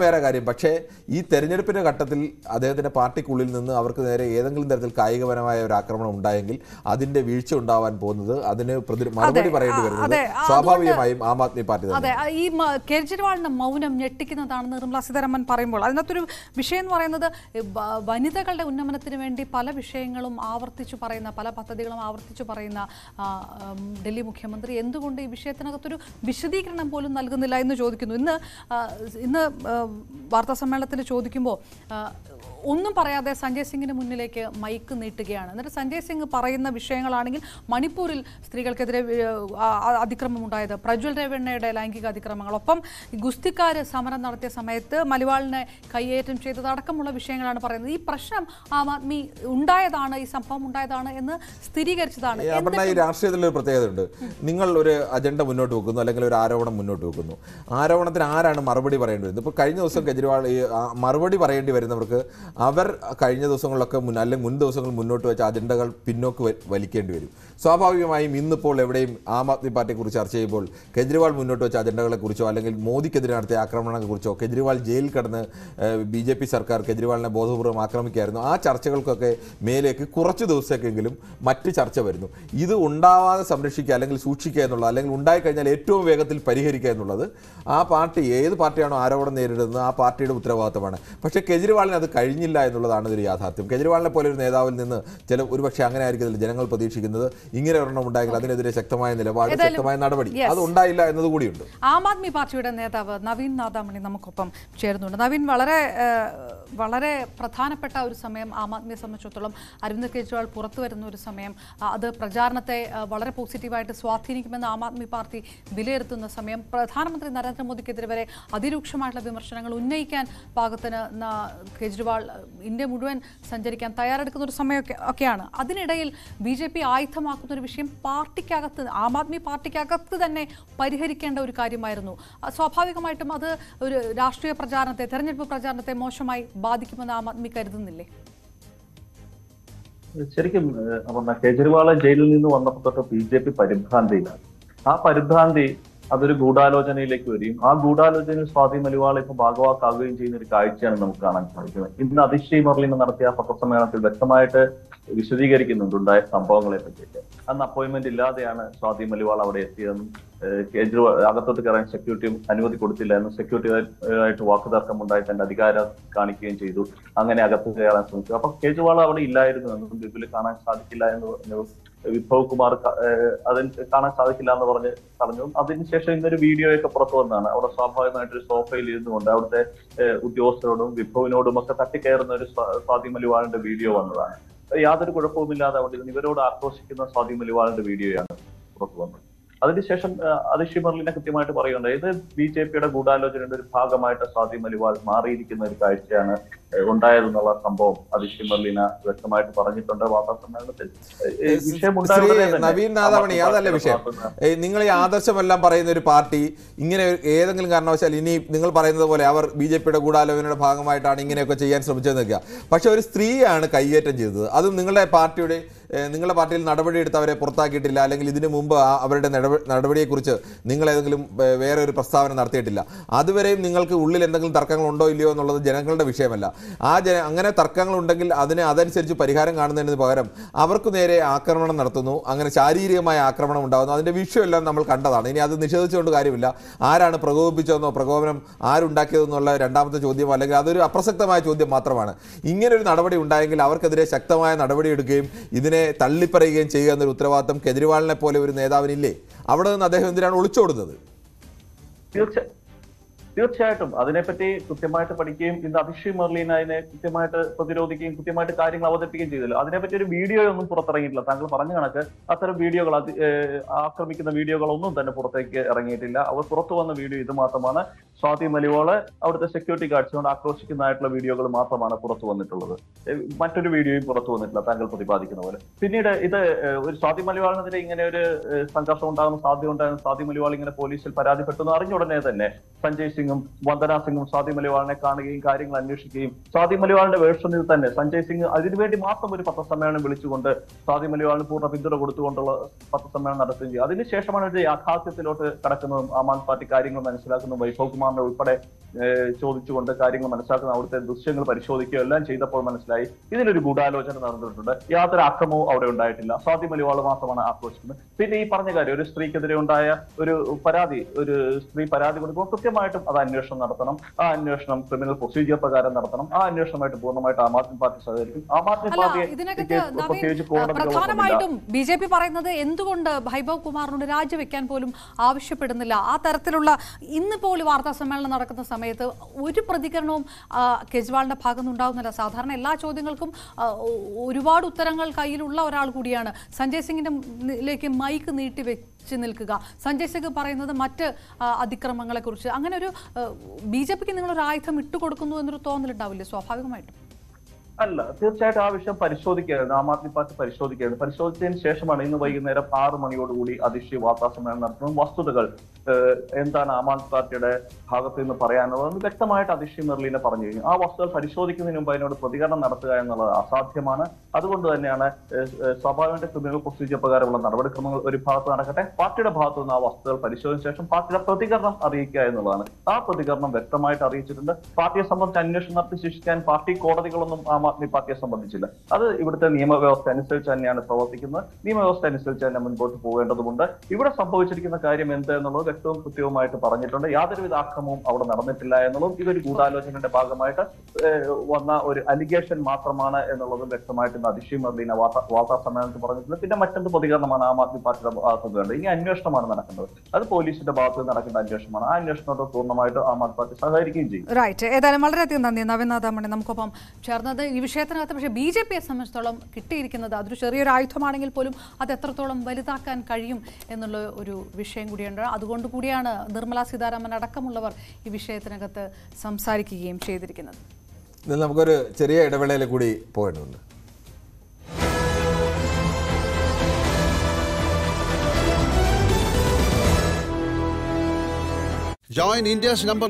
വേറെ കാര്യം പക്ഷേ ഈ തെരഞ്ഞെടുപ്പിന്റെ ഘട്ടത്തിൽ അദ്ദേഹത്തിന്റെ പാർട്ടിക്കുള്ളിൽ നിന്ന് അവർക്ക് നേരെ ഏതെങ്കിലും തരത്തിൽ കായികപരമായ ഒരു ആക്രമണം ഉണ്ടായെങ്കിൽ അതിന്റെ വീഴ്ച ഉണ്ടാവാൻ പോകുന്നത് അതിന് പ്രതി- മറുപടി അതെ, പറയേണ്ടി ആ, വരുന്നത് അതെ, ആ, സ്വാഭാവികമായും ആം ആദ്മി പാർട്ടി തന്നെ അതെ ആ, ഈ മ- കേജ്രിവാളിന്റെ മൗനം ഞെട്ടിക്കുന്നതാണെന്ന് നിർമ്മല സീതാരാമൻ പറയുമ്പോൾ അതിനകത്തൊരു വിഷയം എന്ന് പറയുന്നത് ഈ വ- വനിതകളുടെ ഉന്നമനത്തിന് വേണ്ടി പല വിഷയങ്ങളും ആവർത്തിച്ചു പറയുന്ന പല പദ്ധതികളും ആവർത്തിച്ചു പറയുന്ന ആ, ഉം, ഡൽഹി മുഖ്യമന്ത്രി എന്തുകൊണ്ട് ഈ വിഷയത്തിനകത്തൊരു വിശദീകരണം പോലും നൽകുന്നില്ല എന്ന് ചോദിക്കുന്നു ഇന്ന് ആ, ഇന്ന് ആ, വാർത്താ സമ്മേളനത്തിൽ ചോദിക്കുമ്പോൾ ആ, ഒന്നും പറയാതെ സഞ്ജയ് സിംഗിന് മുന്നിലേക്ക് മൈക്ക് നീട്ടുകയാണ് എന്നിട്ട് സഞ്ജയ് സിംഗ് പറയുന്ന വിഷയങ്ങളാണെങ്കിൽ മണിപ്പൂരിൽ സ്ത്രീകൾക്കെതിരെ ഏഹ്, ആ- ആ- അതിക്രമം ഉണ്ടായത് പ്രജ്വൽ രേവണ്ണയുടെ ലൈംഗിക അതിക്രമങ്ങൾ ഒപ്പം ഈ ഗുസ്തിക്കാർ സമരം നടത്തിയ സമയത്ത് മലിവാളിനെ കൈയേറ്റം ചെയ്തത് അടക്കമുള്ള വിഷയങ്ങളാണ് പറയുന്നത് ഈ പ്രശ്നം ആം ആദ്മി ഉണ്ടായതാണ് ഈ സംഭവം ഉണ്ടായതാണ് എന്ന് സ്ഥിരീകരിച്ചതാണ് ഈ അപർണ ഈ രാഷ്ട്രീയത്തിൽ ഒരു പ്രത്യേകതയുണ്ട് നിങ്ങൾ ഒരു അജണ്ട മുന്നോട്ട് വെക്കുന്നു അല്ലെങ്കിൽ ഒരു ആരോപണം മുന്നോട്ട് വെക്കുന്നു ആരോപണത്തിന് ആരാണ് മറുപടി പറയേണ്ടി വരുന്നത് ഇപ്പോൾ കഴിഞ്ഞ ദിവസം കെജ്രിവാൾ ഈ ആ, മറുപടി പറയേണ്ടി വരുന്നവർക്ക് അവർ കഴിഞ്ഞ ദിവസങ്ങളിലൊക്കെ മുൻ അല്ലെങ്കിൽ മുൻ ദിവസങ്ങൾ മുന്നോട്ട് വെച്ച അജണ്ടകൾ പിന്നോക്ക് വ- വലിക്കേണ്ടി വരും സ്വാഭാവികമായും ഇന്നിപ്പോൾ എവിടെയും ആം ആദ്മി പാർട്ടിയെക്കുറിച്ച് ചർച്ച ചെയ്യുമ്പോൾ കെജ്രിവാൾ മുന്നോട്ട് വെച്ച അജണ്ടകളെക്കുറിച്ചോ അല്ലെങ്കിൽ മോദിക്കെതിരെ നടത്തിയ ആക്രമണങ്ങളെക്കുറിച്ചോ കെജ്രിവാൾ ജയിലിൽ കിടന്ന് ബി ജെ പി സർക്കാർ കെജ്രിവാളിനെ ബോധപൂർവ്വം ആക്രമിക്കുകയായിരുന്നു ആ ചർച്ചകൾക്കൊക്കെ മേലേക്ക് കുറച്ച് ദിവസത്തേക്കെങ്കിലും മറ്റ് ചർച്ച വരുന്നു ഇത് ഉണ്ടാവാതെ സംരക്ഷിക്കുക അല്ലെങ്കിൽ സൂക്ഷിക്കുക എന്നുള്ളത് അല്ലെങ്കിൽ ഉണ്ടായിക്കഴിഞ്ഞാൽ ഏറ്റവും വേഗത്തിൽ പരിഹരിക്കുക എന്നുള്ളത് ആ പാർട്ടി ഏത് പാർട്ടിയാണോ ആരോപണം നേരിടുന്നത് ആ പാർട്ടിയുടെ ഉത്തരവാദിത്തമാണ് പക്ഷേ കെജ്രിവാളിന് അത് കഴിഞ്ഞില്ല എന്നുള്ളതാണ് ഒരു യാഥാർത്ഥ്യം കെജ്രിവാളിനെ പോലെ ഒരു നേതാവിൽ നിന്ന് ചില ഒരുപക്ഷെ അങ്ങനെ ആയിരിക്കത്തില്ല ജനങ്ങൾ പ്രതീക്ഷിക്കുന്നത് ഇങ്ങനെ ഒരെണ്ണം ഉണ്ടായെങ്കിൽ അതിനെതിരെ ശക്തമായ നിലപാട് ഏതായാലും- ശക്തമായ നടപടി Yes. അത് ഉണ്ടായില്ല എന്നതുകൂടിയുണ്ട് ആം ആദ്മി പാർട്ടിയുടെ നേതാവ് നവീൻ നാദാമണി നമുക്കൊപ്പം ചേരുന്നുണ്ട് നവീൻ വളരെ ഏഹ്, വളരെ പ്രധാനപ്പെട്ട ഒരു സമയം ആം ആദ്മിയെ സംബന്ധിച്ചിടത്തോളം അരവിന്ദ് കെജ്രിവാൾ പുറത്തു വരുന്ന ഒരു സമയം ആ, അത് പ്രചാരണത്തെ ആ, വളരെ പോസിറ്റീവായിട്ട് സ്വാധീനിക്കുമെന്ന് ആം ആദ്മി പാർട്ടി വിലയിരുത്തുന്ന സമയം പ്രധാനമന്ത്രി നരേന്ദ്രമോദിക്കെതിരെ വരെ അതിരൂക്ഷമായിട്ടുള്ള വിമർശനങ്ങൾ ഉന്നയിക്കാൻ പാകത്തിന് ന- കെജ്രിവാൾ അഹ്, ഇന്ത്യ മുഴുവൻ സഞ്ചരിക്കാൻ തയ്യാറെടുക്കുന്ന ഒരു സമയമൊക്കെ ഒക്കെയാണ് അതിനിടയിൽ ബി ജെ പി ആയുധമാക്കുന്ന ഒരു വിഷയം പാർട്ടിക്കകത്ത് ആം ആദ്മി പാർട്ടിക്കകത്ത് തന്നെ പരിഹരിക്കേണ്ട ഒരു കാര്യമായിരുന്നു അഹ് സ്വാഭാവികമായിട്ടും അത് ഒരു രാഷ്ട്രീയ പ്രചാരണത്തെ തെരഞ്ഞെടുപ്പ് പ്രചാരണത്തെ മോശമായി ബാധിക്കുമെന്ന് ആം ആദ്മി കരുതുന്നില്ലേ ശരിക്കും ഏഹ്, അപർണ കേജ്രിവാൾ ജയിലിൽ നിന്ന് വന്നപ്പോൾ തൊട്ട് ബി ജെ പി പരിഭ്രാന്തിയിലാണ് ആ പരിഭ്രാന്തി അതൊരു ഗൂഢാലോചനയിലേക്ക് വരികയും ആ ഗൂഢാലോചനയിൽ സ്വാതി മലിവാൾ ഇപ്പൊ ഭാഗവാക്കാകുകയും ചെയ്യുന്ന ഒരു കാഴ്ചയാണ് നമുക്ക് കാണാൻ സാധിക്കുന്നത് ഇന്ന് അതിശയ് മർലിന് നടത്തിയ ആ പത്രസമ്മേളനത്തിൽ വ്യക്തമായിട്ട് വിശദീകരിക്കുന്നുണ്ട് ഉണ്ടായ സംഭവങ്ങളെ പറ്റിയിട്ട് അന്ന് അപ്പോയിന്റ്മെന്റ് ഇല്ലാതെയാണ് സ്വാതി മലിവാൾ അവിടെ എത്തിയതെന്നും ഏഹ് കേജ്രിവാൾ അകത്തോട്ട് കയറാൻ സെക്യൂരിറ്റിയും അനുമതി കൊടുത്തില്ല എന്നും സെക്യൂരിറ്റി ആയിട്ട് വാക്കുതർക്കം ഉണ്ടായി തന്റെ അധികാരം കാണിക്കുകയും ചെയ്തു അങ്ങനെ അകത്ത് കയറാൻ ശ്രമിച്ചു അപ്പൊ കേജ്രിവാൾ അവിടെ ഇല്ലായിരുന്നു എന്നും ബിബിൽ കാണാൻ സാധിക്കില്ല എന്ന് പറഞ്ഞു വിഭവ് കുമാർ ക- ഏഹ് അതിൽ കാണാൻ സാധിക്കില്ല എന്ന് പറഞ്ഞ് പറഞ്ഞു അതിനുശേഷം ഇന്നൊരു വീഡിയോ ഒക്കെ പുറത്തു വന്നതാണ് അവിടെ സ്വാഭാവികമായിട്ട് ഒരു സോഫയിൽ ഇരുന്നുകൊണ്ട് അവിടുത്തെ ഏഹ് ഉദ്യോഗസ്ഥരോടും വിഭവിനോടും ഒക്കെ തട്ടിക്കയറുന്ന ഒരു സ്വാ- സ്വാതി മലിവാളിന്റെ വീഡിയോ വന്നതാണ് യാതൊരു കുഴപ്പവുമില്ലാതെ അവിടെ ഇരുന്ന് ഇവരോട് ആക്രോശിക്കുന്ന സ്വാതി മലിവാളിന്റെ വീഡിയോയാണ് പുറത്തു വന്നത് അതിനുശേഷം അതിഷി മെർലിനെ കൃത്യമായിട്ട് പറയുന്നുണ്ട് ഇത് ബി ജെ പിയുടെ ഗൂഢാലോചനയുടെ ഒരു ഭാഗമായിട്ട് സ്വാതി മലിവാൾ മാറിയിരിക്കുന്ന ഒരു കാഴ്ചയാണ് ഏഹ് ഉണ്ടായതെന്നുള്ള സംഭവം അതിഷി മെർലിന വ്യക്തമായിട്ട് പറഞ്ഞിട്ടുണ്ട് വാർത്താ സമ്മേളനത്തിൽ ഏഹ് ഈ വിഷയം ശ്രീ ഉണ്ടായതുകൊണ്ട് തന്നെ നവീൻ നാദാമണി ആം ആദ്മി അതല്ല വിഷയം പാർട്ടിയുടെ ഭാഗത്തുനിന്ന് ഏയ് നിങ്ങൾ ഈ ആദർശമെല്ലാം പറയുന്ന ഒരു പാർട്ടി ഇങ്ങനെ ഏതെങ്കിലും കാരണവശാൽ ഇനി നിങ്ങൾ പറയുന്നത് പോലെ അവർ ബി ജെ പിയുടെ ഗൂഢാലോചനയുടെ ഭാഗമായിട്ടാണ് ഇങ്ങനെയൊക്കെ ചെയ്യാൻ ശ്രമിച്ചതെന്ന് വെക്കുക പക്ഷെ ഒരു സ്ത്രീയാണ് കൈയേറ്റം ചെയ്തത് അതും നിങ്ങളുടെ പാർട്ടിയുടെ ഏഹ് നിങ്ങളുടെ പാർട്ടിയിൽ നടപടി എടുത്ത് അവരെ പുറത്താക്കിയിട്ടില്ല അല്ലെങ്കിൽ ഇതിനു മുമ്പ് ആ അവരുടെ നടപ- നടപടിയെക്കുറിച്ച് നിങ്ങൾ ഏതെങ്കിലും ഏഹ് വേറെ ഒരു പ്രസ്താവന നടത്തിയിട്ടില്ല അതുവരെയും നിങ്ങൾക്ക് ഉള്ളിൽ എന്തെങ്കിലും തർക്കങ്ങൾ ഉണ്ടോ ഇല്ലയോ എന്നുള്ളത് ജനങ്ങളുടെ വിഷയമല്ല ആ ജന അങ്ങനെ തർക്കങ്ങൾ ഉണ്ടെങ്കിൽ അതിന് അതനുസരിച്ച് പരിഹാരം കാണുന്നതിന് പകരം അവർക്ക് നേരെ ആക്രമണം നടത്തുന്നു അങ്ങനെ ശാരീരികമായ ആക്രമണം ഉണ്ടാകുന്നു അതിന്റെ വിഷയമെല്ലാം നമ്മൾ കണ്ടതാണ് ഇനി അത് നിഷേധിച്ചുകൊണ്ട് കാര്യമില്ല ആരാണ് പ്രകോപിപ്പിച്ചതെന്നോ പ്രകോപനം ആരുണ്ടാക്കിയതെന്നുള്ള രണ്ടാമത്തെ ചോദ്യം അല്ലെങ്കിൽ അതൊരു അപ്രസക്തമായ ചോദ്യം മാത്രമാണ് ഇങ്ങനെ ഒരു നടപടി ഉണ്ടായെങ്കിൽ അവർക്കെതിരെ ശക്തമായ നടപടി എടുക്കുകയും ഇതിനെ തള്ളിപ്പറയുകയും ചെയ്യുക എന്നൊരു ഉത്തരവാദിത്തം കെജ്രിവാളിനെ പോലെ ഒരു നേതാവിനില്ലേ അവിടെ നിന്ന് അദ്ദേഹം എന്തിനാണ് ഒളിച്ചോടുന്നത് തീർച്ച തീർച്ചയായിട്ടും അതിനെപ്പറ്റി കൃത്യമായിട്ട് പഠിക്കുകയും ഇന്ന് അഭിഷേക് മെർലീൻ അതിനെ കൃത്യമായിട്ട് പ്രതിരോധിക്കുകയും കൃത്യമായിട്ട് കാര്യങ്ങൾ അവതരിപ്പിക്കുകയും ചെയ്തല്ലോ അതിനെപ്പറ്റി ഒരു വീഡിയോ ഒന്നും പുറത്തിറങ്ങിയിട്ടില്ല താങ്കൾ പറഞ്ഞ കണക്ക് അത്തരം വീഡിയോകൾ അത് ഏഹ് ആക്രമിക്കുന്ന വീഡിയോകളൊന്നും തന്നെ പുറത്തേക്ക് ഇറങ്ങിയിട്ടില്ല അവർ പുറത്തു വന്ന വീഡിയോ ഇത് മാത്രമാണ് സ്വാതി മലിവാള് അവിടുത്തെ സെക്യൂരിറ്റി ഗാർഡ്സിനോട് ആക്രോശിക്കുന്നതായിട്ടുള്ള വീഡിയോകൾ മാത്രമാണ് പുറത്തു വന്നിട്ടുള്ളത് ഏഹ് മറ്റൊരു വീഡിയോയും പുറത്തു വന്നിട്ടില്ല താങ്കൾ പ്രതിപാദിക്കുന്ന പോലെ പിന്നീട് ഇത് ഏഹ് ഒരു സ്വാതി മലിവാളിനെതിരെ ഇങ്ങനെ ഒരു ഏഹ് സംഘർഷം ഉണ്ടാകുന്ന സാധ്യത ഉണ്ടാകുന്ന സ്വാതി മലിവാൾ ഇങ്ങനെ പോലീസിൽ പരാതിപ്പെട്ടു എന്ന് അറിഞ്ഞ ഉടനെ തന്നെ സഞ്ജയ് സിംഗും വന്ദന സിംഗും സ്വാതി മലിവാളിനെ കാണുകയും കാര്യങ്ങൾ അന്വേഷിക്കുകയും സ്വാതി മലിവാളിന്റെ വേർഷനിൽ തന്നെ സഞ്ജയ് സിംഗ് അതിനുവേണ്ടി മാത്രം ഒരു പത്രസമ്മേളനം വിളിച്ചുകൊണ്ട് സ്വാതി മലിവാളിന് പൂർണ്ണ പിന്തുണ കൊടുത്തുകൊണ്ടുള്ള പത്രസമ്മേളനം നടത്തുകയും ചെയ്യും അതിനുശേഷമാണ് ഒരു യാഥാർത്ഥ്യത്തിലോട്ട് കടക്കുന്നതും ആം ആദ്മി പാർട്ടി കാര്യങ്ങൾ മനസ്സിലാക്കുന്നതും വൈഭവ് കുമാർ കുമാറിനെ ഉൾപ്പെടെ ഏഹ് ചോദിച്ചുകൊണ്ട് കാര്യങ്ങൾ മനസ്സിലാക്കുന്ന അവിടുത്തെ ദൃശ്യങ്ങൾ പരിശോധിക്കുകയോ എല്ലാം ചെയ്തപ്പോൾ മനസ്സിലായി ഇതിനൊരു ഗൂഢാലോചന നടന്നിട്ടുണ്ട് യാതൊരു അക്രമവും അവിടെ ഉണ്ടായിട്ടില്ല സ്വാതി മലിവാള് മാത്രമാണ് ആക്രോശിക്കുന്നത് പിന്നെ ഈ പറഞ്ഞ കാര്യം ഒരു സ്ത്രീക്കെതിരെ ഉണ്ടായ ഒരു പരാതി ഒരു സ്ത്രീ പരാതി കൊടുക്കുമ്പോൾ കൃത്യമായിട്ടും അത് അന്വേഷണം നടത്തണം ആ അന്വേഷണം ക്രിമിനൽ പ്രൊസീജിയർ പ്രകാരം നടത്തണം ആ അന്വേഷണമായിട്ട് പൂർണ്ണമായിട്ട് ആം ആദ്മി പാർട്ടി സഹകരിക്കും ആം ആദ്മി അല്ല പാർട്ടിയെ ഇതിനകത്ത് നവീൻ പ്രത്യേകിച്ച് ആ, കോടതികളൊന്നുമില്ല പ്രധാനമായിട്ടും ബി ജെ പി പറയുന്നത് എന്തുകൊണ്ട് വൈഭവ് കുമാറിനോട് രാജിവെക്കാൻ പോലും ആവശ്യപ്പെടുന്നില്ല ആ തരത്തിലുള്ള ഇന്ന് പോലും വാർത്താ സമ്മേളനം നടക്കുന്ന സമയത്ത് ഒരു പ്രതികരണവും ആ, കെജ്രിവാളിന്റെ ഭാഗത്ത് നിന്ന് ഉണ്ടാകുന്നില്ല സാധാരണ എല്ലാ ചോദ്യങ്ങൾക്കും ആ, ഒ- ഒരുപാട് ഉത്തരങ്ങൾ കയ്യിലുള്ള ഒരാൾ കൂടിയാണ് സഞ്ജയ് സിംഗിന്റെ ലേക്ക് മൈക്ക് നീട്ടി വെച്ച് നിൽക്കുക സഞ്ജയ് സിംഗ് പറയുന്നത് മറ്റ് ആ, അതിക്രമങ്ങളെക്കുറിച്ച് അങ്ങനെ ഒരു ബി ജെ പിക്ക് നിങ്ങളൊരു ആയുധം ഇട്ടുകൊടുക്കുന്നു എന്നൊരു തോന്നലുണ്ടാവില്ലേ സ്വാഭാവികമായിട്ടും അല്ല തീർച്ചയായിട്ടും ആ വിഷയം പരിശോധിക്കുകയായിരുന്നു ആം ആദ്മി പാർട്ടി പരിശോധിക്കുകയായിരുന്നു പരിശോധിച്ചതിന് ശേഷമാണ് ഇന്ന് വൈകുന്നേരം ആറ് മണിയോടുകൂടി അതിശയ വാർത്താ സമ്മേളനം നടത്തുന്നത് വസ്തുതകൾ ഏഹ്, എന്താണ് ആം ആദ്മി പാർട്ടിയുടെ ഭാഗത്ത് നിന്ന് പറയാനുള്ളത് വ്യക്തമായിട്ട് അതിശയ മെർലിനെ പറഞ്ഞു കഴിഞ്ഞു ആ വസ്തുതകൾ പരിശോധിക്കുന്നതിന് മുമ്പ് അതിനോട് പ്രതികരണം നടത്തുക എന്നുള്ളത് അസാധ്യമാണ് അതുകൊണ്ട് തന്നെയാണ് ഏഹ്, ഏഹ്, സ്വാഭാവികമായിട്ട് ക്രിമിനൽ പ്രൊസീജിയർ പ്രകാരമുള്ള നടപടിക്രമങ്ങൾ ഒരു ഭാഗത്ത് നടക്കട്ടെ പാർട്ടിയുടെ ഭാഗത്തു നിന്ന് ആ വസ്തുതകൾ പരിശോധിച്ച ശേഷം പാർട്ടിയുടെ പ്രതികരണം അറിയിക്കുക എന്നുള്ളതാണ് ആ പ്രതികരണം വ്യക്തമായിട്ട് അറിയിച്ചിട്ടുണ്ട് പാർട്ടിയെ സംബന്ധിച്ച് അന്വേഷണം നടത്തി ശിക്ഷിക്കാൻ പാർട്ടി കോടതികളൊന്നും ആം ആദ്മി പാർട്ടിയെ സംബന്ധിച്ചില്ല അത് ഇവിടുത്തെ നിയമവ്യവസ്ഥ അനുസരിച്ച് തന്നെയാണ് പ്രവർത്തിക്കുന്നത് നിയമവ്യവസ്ഥ അനുസരിച്ച് തന്നെ മുൻപോട്ട് പോകേണ്ടതുണ്ട് ഇവിടെ സംഭവിച്ചിരിക്കുന്ന കാര്യം എന്ത് എന്നുള്ളത് വ്യക്തവും കൃത്യവുമായിട്ട് പറഞ്ഞിട്ടുണ്ട് യാതൊരുവിധ ആക്രമവും അവിടെ നടന്നിട്ടില്ല എന്നുള്ളതും ഇതൊരു ഗൂഢാലോചനയുടെ ഭാഗമായിട്ട് ഏഹ്, വന്ന ഒരു അലിഗേഷൻ മാത്രമാണ് എന്നുള്ളതും വ്യക്തമായിട്ട് ഇന്ന് അതിശയം മർലീന വാർത്താ വാർത്താ സമ്മേളനത്തിൽ പറഞ്ഞിട്ടുണ്ട് പിന്നെ മറ്റെന്ത് പ്രതികരണമാണ് ആം ആദ്മി പാർട്ടിയുടെ ഭാഗത്ത് നിന്ന് വേണ്ടത് ഇനി അന്വേഷണമാണ് നടക്കേണ്ടത് അത് പോലീസിന്റെ ഭാഗത്ത് നിന്ന് നടക്കേണ്ട അന്വേഷണമാണ് ആ അന്വേഷണത്തോട് പൂർണ്ണമായിട്ട് ആം ആദ്മി പാർട്ടി സഹകരിക്കുകയും ചെയ്യും റൈറ്റ് ഏതായാലും വളരെയധികം നന്ദി നവീനാഥമണി നമുക്കൊപ്പം ചേർന്നത് ഈ വിഷയത്തിനകത്ത് പക്ഷേ ബി ജെ പിയെ സംബന്ധിച്ചിടത്തോളം കിട്ടിയിരിക്കുന്നത് അതൊരു ചെറിയൊരു ആയുധമാണെങ്കിൽ പോലും അത് എത്രത്തോളം വലുതാക്കാൻ കഴിയും എന്നുള്ള ഒരു വിഷയം കൂടിയുണ്ട് അതുകൊണ്ട് കൂടിയാണ് നിർമ്മല സീതാരാമൻ അടക്കമുള്ളവർ ഈ വിഷയത്തിനകത്ത് സംസാരിക്കുകയും ചെയ്തിരിക്കുന്നത് ഇതിൽ നമുക്കൊരു ചെറിയ ഇടവേളയിൽ കൂടി പോകേണ്ടതുണ്ട് Join India's number.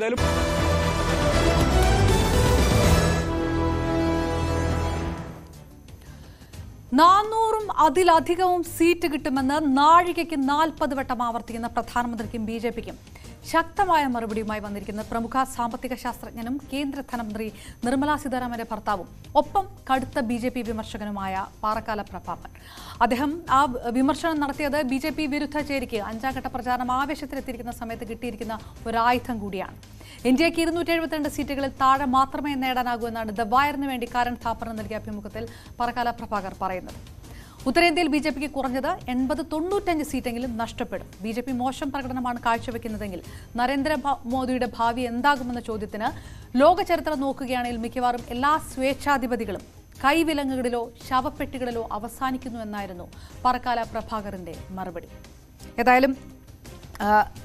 നാനൂറും അതിലധികവും സീറ്റ് കിട്ടുമെന്ന് നാഴികയ്ക്ക് നാൽപ്പത് വട്ടം ആവർത്തിക്കുന്ന പ്രധാനമന്ത്രിക്കും ബി ജെ പിക്കും ശക്തമായ മറുപടിയുമായി വന്നിരിക്കുന്ന പ്രമുഖ സാമ്പത്തിക ശാസ്ത്രജ്ഞനും കേന്ദ്ര ധനമന്ത്രി നിർമ്മലാ സീതാരാമന്റെ ഭർത്താവും ഒപ്പം കടുത്ത ബി ജെ പി വിമർശകനുമായ പാറക്കാല പ്രഭാകർ അദ്ദേഹം ആ വിമർശനം നടത്തിയത് ബി ജെ പി വിരുദ്ധ ചേരിക്ക് അഞ്ചാം ഘട്ട പ്രചാരണം ആവേശത്തിലെത്തിയിരിക്കുന്ന സമയത്ത് കിട്ടിയിരിക്കുന്ന ഒരായുധം കൂടിയാണ് ഇന്ത്യക്ക് ഇരുന്നൂറ്റി എഴുപത്തിരണ്ട് സീറ്റുകളിൽ താഴെ മാത്രമേ നേടാനാകൂ എന്നാണ് ദ വയറിന് വേണ്ടി കാരൻ ഥാപ്പറിന് നൽകിയ അഭിമുഖത്തിൽ പറക്കാല പ്രഭാകർ പറയുന്നത് ഉത്തരേന്ത്യയിൽ ബി ജെ പിക്ക് കുറഞ്ഞത് എൺപത് തൊണ്ണൂറ്റഞ്ച് സീറ്റെങ്കിലും നഷ്ടപ്പെടും ബി ജെ പി മോശം പ്രകടനമാണ് കാഴ്ചവെക്കുന്നതെങ്കിൽ നരേന്ദ്ര ഭ- മോദിയുടെ ഭാവി എന്താകുമെന്ന ചോദ്യത്തിന് ലോക ചരിത്രം നോക്കുകയാണെങ്കിൽ മിക്കവാറും എല്ലാ സ്വേച്ഛാധിപതികളും കൈവിലങ്ങുകളിലോ ശവപ്പെട്ടികളിലോ അവസാനിക്കുന്നു എന്നായിരുന്നു പറക്കാല പ്രഭാകറിന്റെ മറുപടി ഏതായാലും ആ,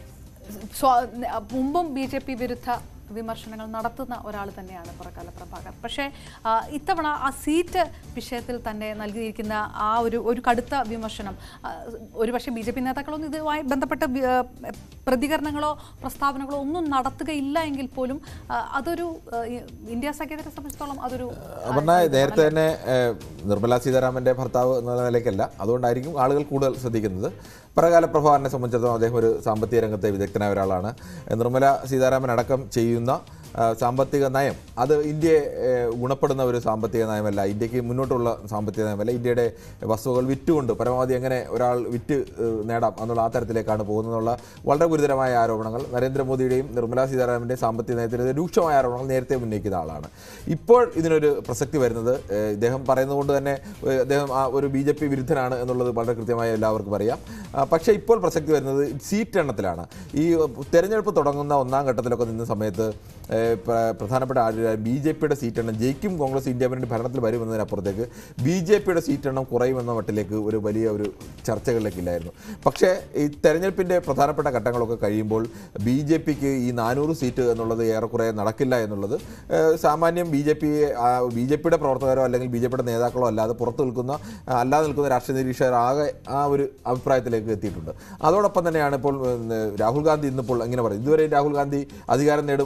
സ്വ- മുമ്പും ബി ജെ പി വിരുദ്ധ വിമർശനങ്ങൾ നടത്തുന്ന ഒരാൾ തന്നെയാണ് പുറക്കാല പ്രഭാകർ പക്ഷേ ആ, ഇത്തവണ ആ സീറ്റ് വിഷയത്തിൽ തന്നെ നൽകിയിരിക്കുന്ന ആ ഒരു ഒരു കടുത്ത വിമർശനം ആ, ഒരുപക്ഷെ ബി ജെ പി നേതാക്കളൊന്നും ഇതുമായി ബന്ധപ്പെട്ട വി- ആ, പ്രതികരണങ്ങളോ പ്രസ്താവനകളോ ഒന്നും നടത്തുകയില്ല എങ്കിൽ പോലും ആ, അതൊരു ആ, ഈ ഇന്ത്യ സഖ്യത്തെ സംബന്ധിച്ചിടത്തോളം അതൊരു അപർണ നേരത്തെ തന്നെ ഏഹ്, നിർമ്മല സീതാരാമന്റെ ഭർത്താവ് എന്ന നിലയ്ക്കല്ല അതുകൊണ്ടായിരിക്കും ആളുകൾ കൂടുതൽ ശ്രദ്ധിക്കുന്നത് പ്രകാല പ്രഭാകരനെ സംബന്ധിച്ചിടത്തോളം അദ്ദേഹം ഒരു സാമ്പത്തിക രംഗത്തെ വിദഗ്ധനായ ഒരാളാണ് നിർമ്മല സീതാരാമൻ അടക്കം ചെയ്യുന്ന ആ, സാമ്പത്തിക നയം അത് ഇന്ത്യയെ ഏഹ്, ഗുണപ്പെടുന്ന ഒരു സാമ്പത്തിക നയമല്ല ഇന്ത്യക്ക് മുന്നോട്ടുള്ള സാമ്പത്തിക നയമല്ല ഇന്ത്യയുടെ വസ്തുക്കൾ വിറ്റുകൊണ്ട് പരമാവധി എങ്ങനെ ഒരാൾ വിറ്റ് ഏഹ്, നേടാം എന്നുള്ള ആ തരത്തിലേക്കാണ് പോകുന്നതെന്നുള്ള വളരെ ഗുരുതരമായ ആരോപണങ്ങൾ നരേന്ദ്രമോദിയുടെയും നിർമ്മലാ സീതാരാമൻ്റെയും സാമ്പത്തിക നയത്തിനെതിരെ രൂക്ഷമായ ആരോപണങ്ങൾ നേരത്തെ ഉന്നയിക്കുന്ന ആളാണ് ഇപ്പോൾ ഇതിനൊരു പ്രസക്തി വരുന്നത് ഏഹ്, ഇദ്ദേഹം പറയുന്നതുകൊണ്ട് തന്നെ ഏഹ്, അദ്ദേഹം ആ ഒരു ബി ജെ പി വിരുദ്ധനാണ് എന്നുള്ളത് വളരെ കൃത്യമായി എല്ലാവർക്കും അറിയാം ആ, പക്ഷേ ഇപ്പോൾ പ്രസക്തി വരുന്നത് സീറ്റ് എണ്ണത്തിലാണ് ഈ തെരഞ്ഞെടുപ്പ് തുടങ്ങുന്ന ഒന്നാം ഘട്ടത്തിലൊക്കെ നിന്ന സമയത്ത് ഏഹ്, പ്ര- പ്രധാനപ്പെട്ട ബി ജെ പിയുടെ സീറ്റ് എണ്ണം ജയിക്കും കോൺഗ്രസ് ഇന്ത്യ മുന്നണി ഭരണത്തിൽ വരുമെന്നതിനപ്പുറത്തേക്ക് ബി ജെ പിയുടെ സീറ്റ് എണ്ണം കുറയുമെന്ന മട്ടിലേക്ക് ഒരു വലിയ ഒരു ചർച്ചകളിലേക്കില്ലായിരുന്നു പക്ഷേ ഈ തെരഞ്ഞെടുപ്പിൻ്റെ പ്രധാനപ്പെട്ട ഘട്ടങ്ങളൊക്കെ കഴിയുമ്പോൾ ബി ജെ പിക്ക് ഈ നാനൂറ് സീറ്റ് എന്നുള്ളത് ഏറെക്കുറെ നടക്കില്ല എന്നുള്ളത് ഏഹ്, സാമാന്യം B J P B J പിയുടെ പ്രവർത്തകരോ അല്ലെങ്കിൽ ബി ജെ പിയുടെ നേതാക്കളോ അല്ലാതെ പുറത്ത് നിൽക്കുന്ന ആ, അല്ലാതെ നിൽക്കുന്ന രാഷ്ട്രീയ നിരീക്ഷകർ ആകെ ആ ഒരു അഭിപ്രായത്തിലേക്ക് എത്തിയിട്ടുണ്ട് അതോടൊപ്പം തന്നെയാണ് ഇപ്പോൾ ഉം, രാഹുൽ ഗാന്ധി ഇന്നിപ്പോൾ എങ്ങനെ പറയും ഇതുവരെ രാഹുൽ ഗാന്ധി അധികാരം നേടുമെന്നതിനപ്പുറത്തേക്ക്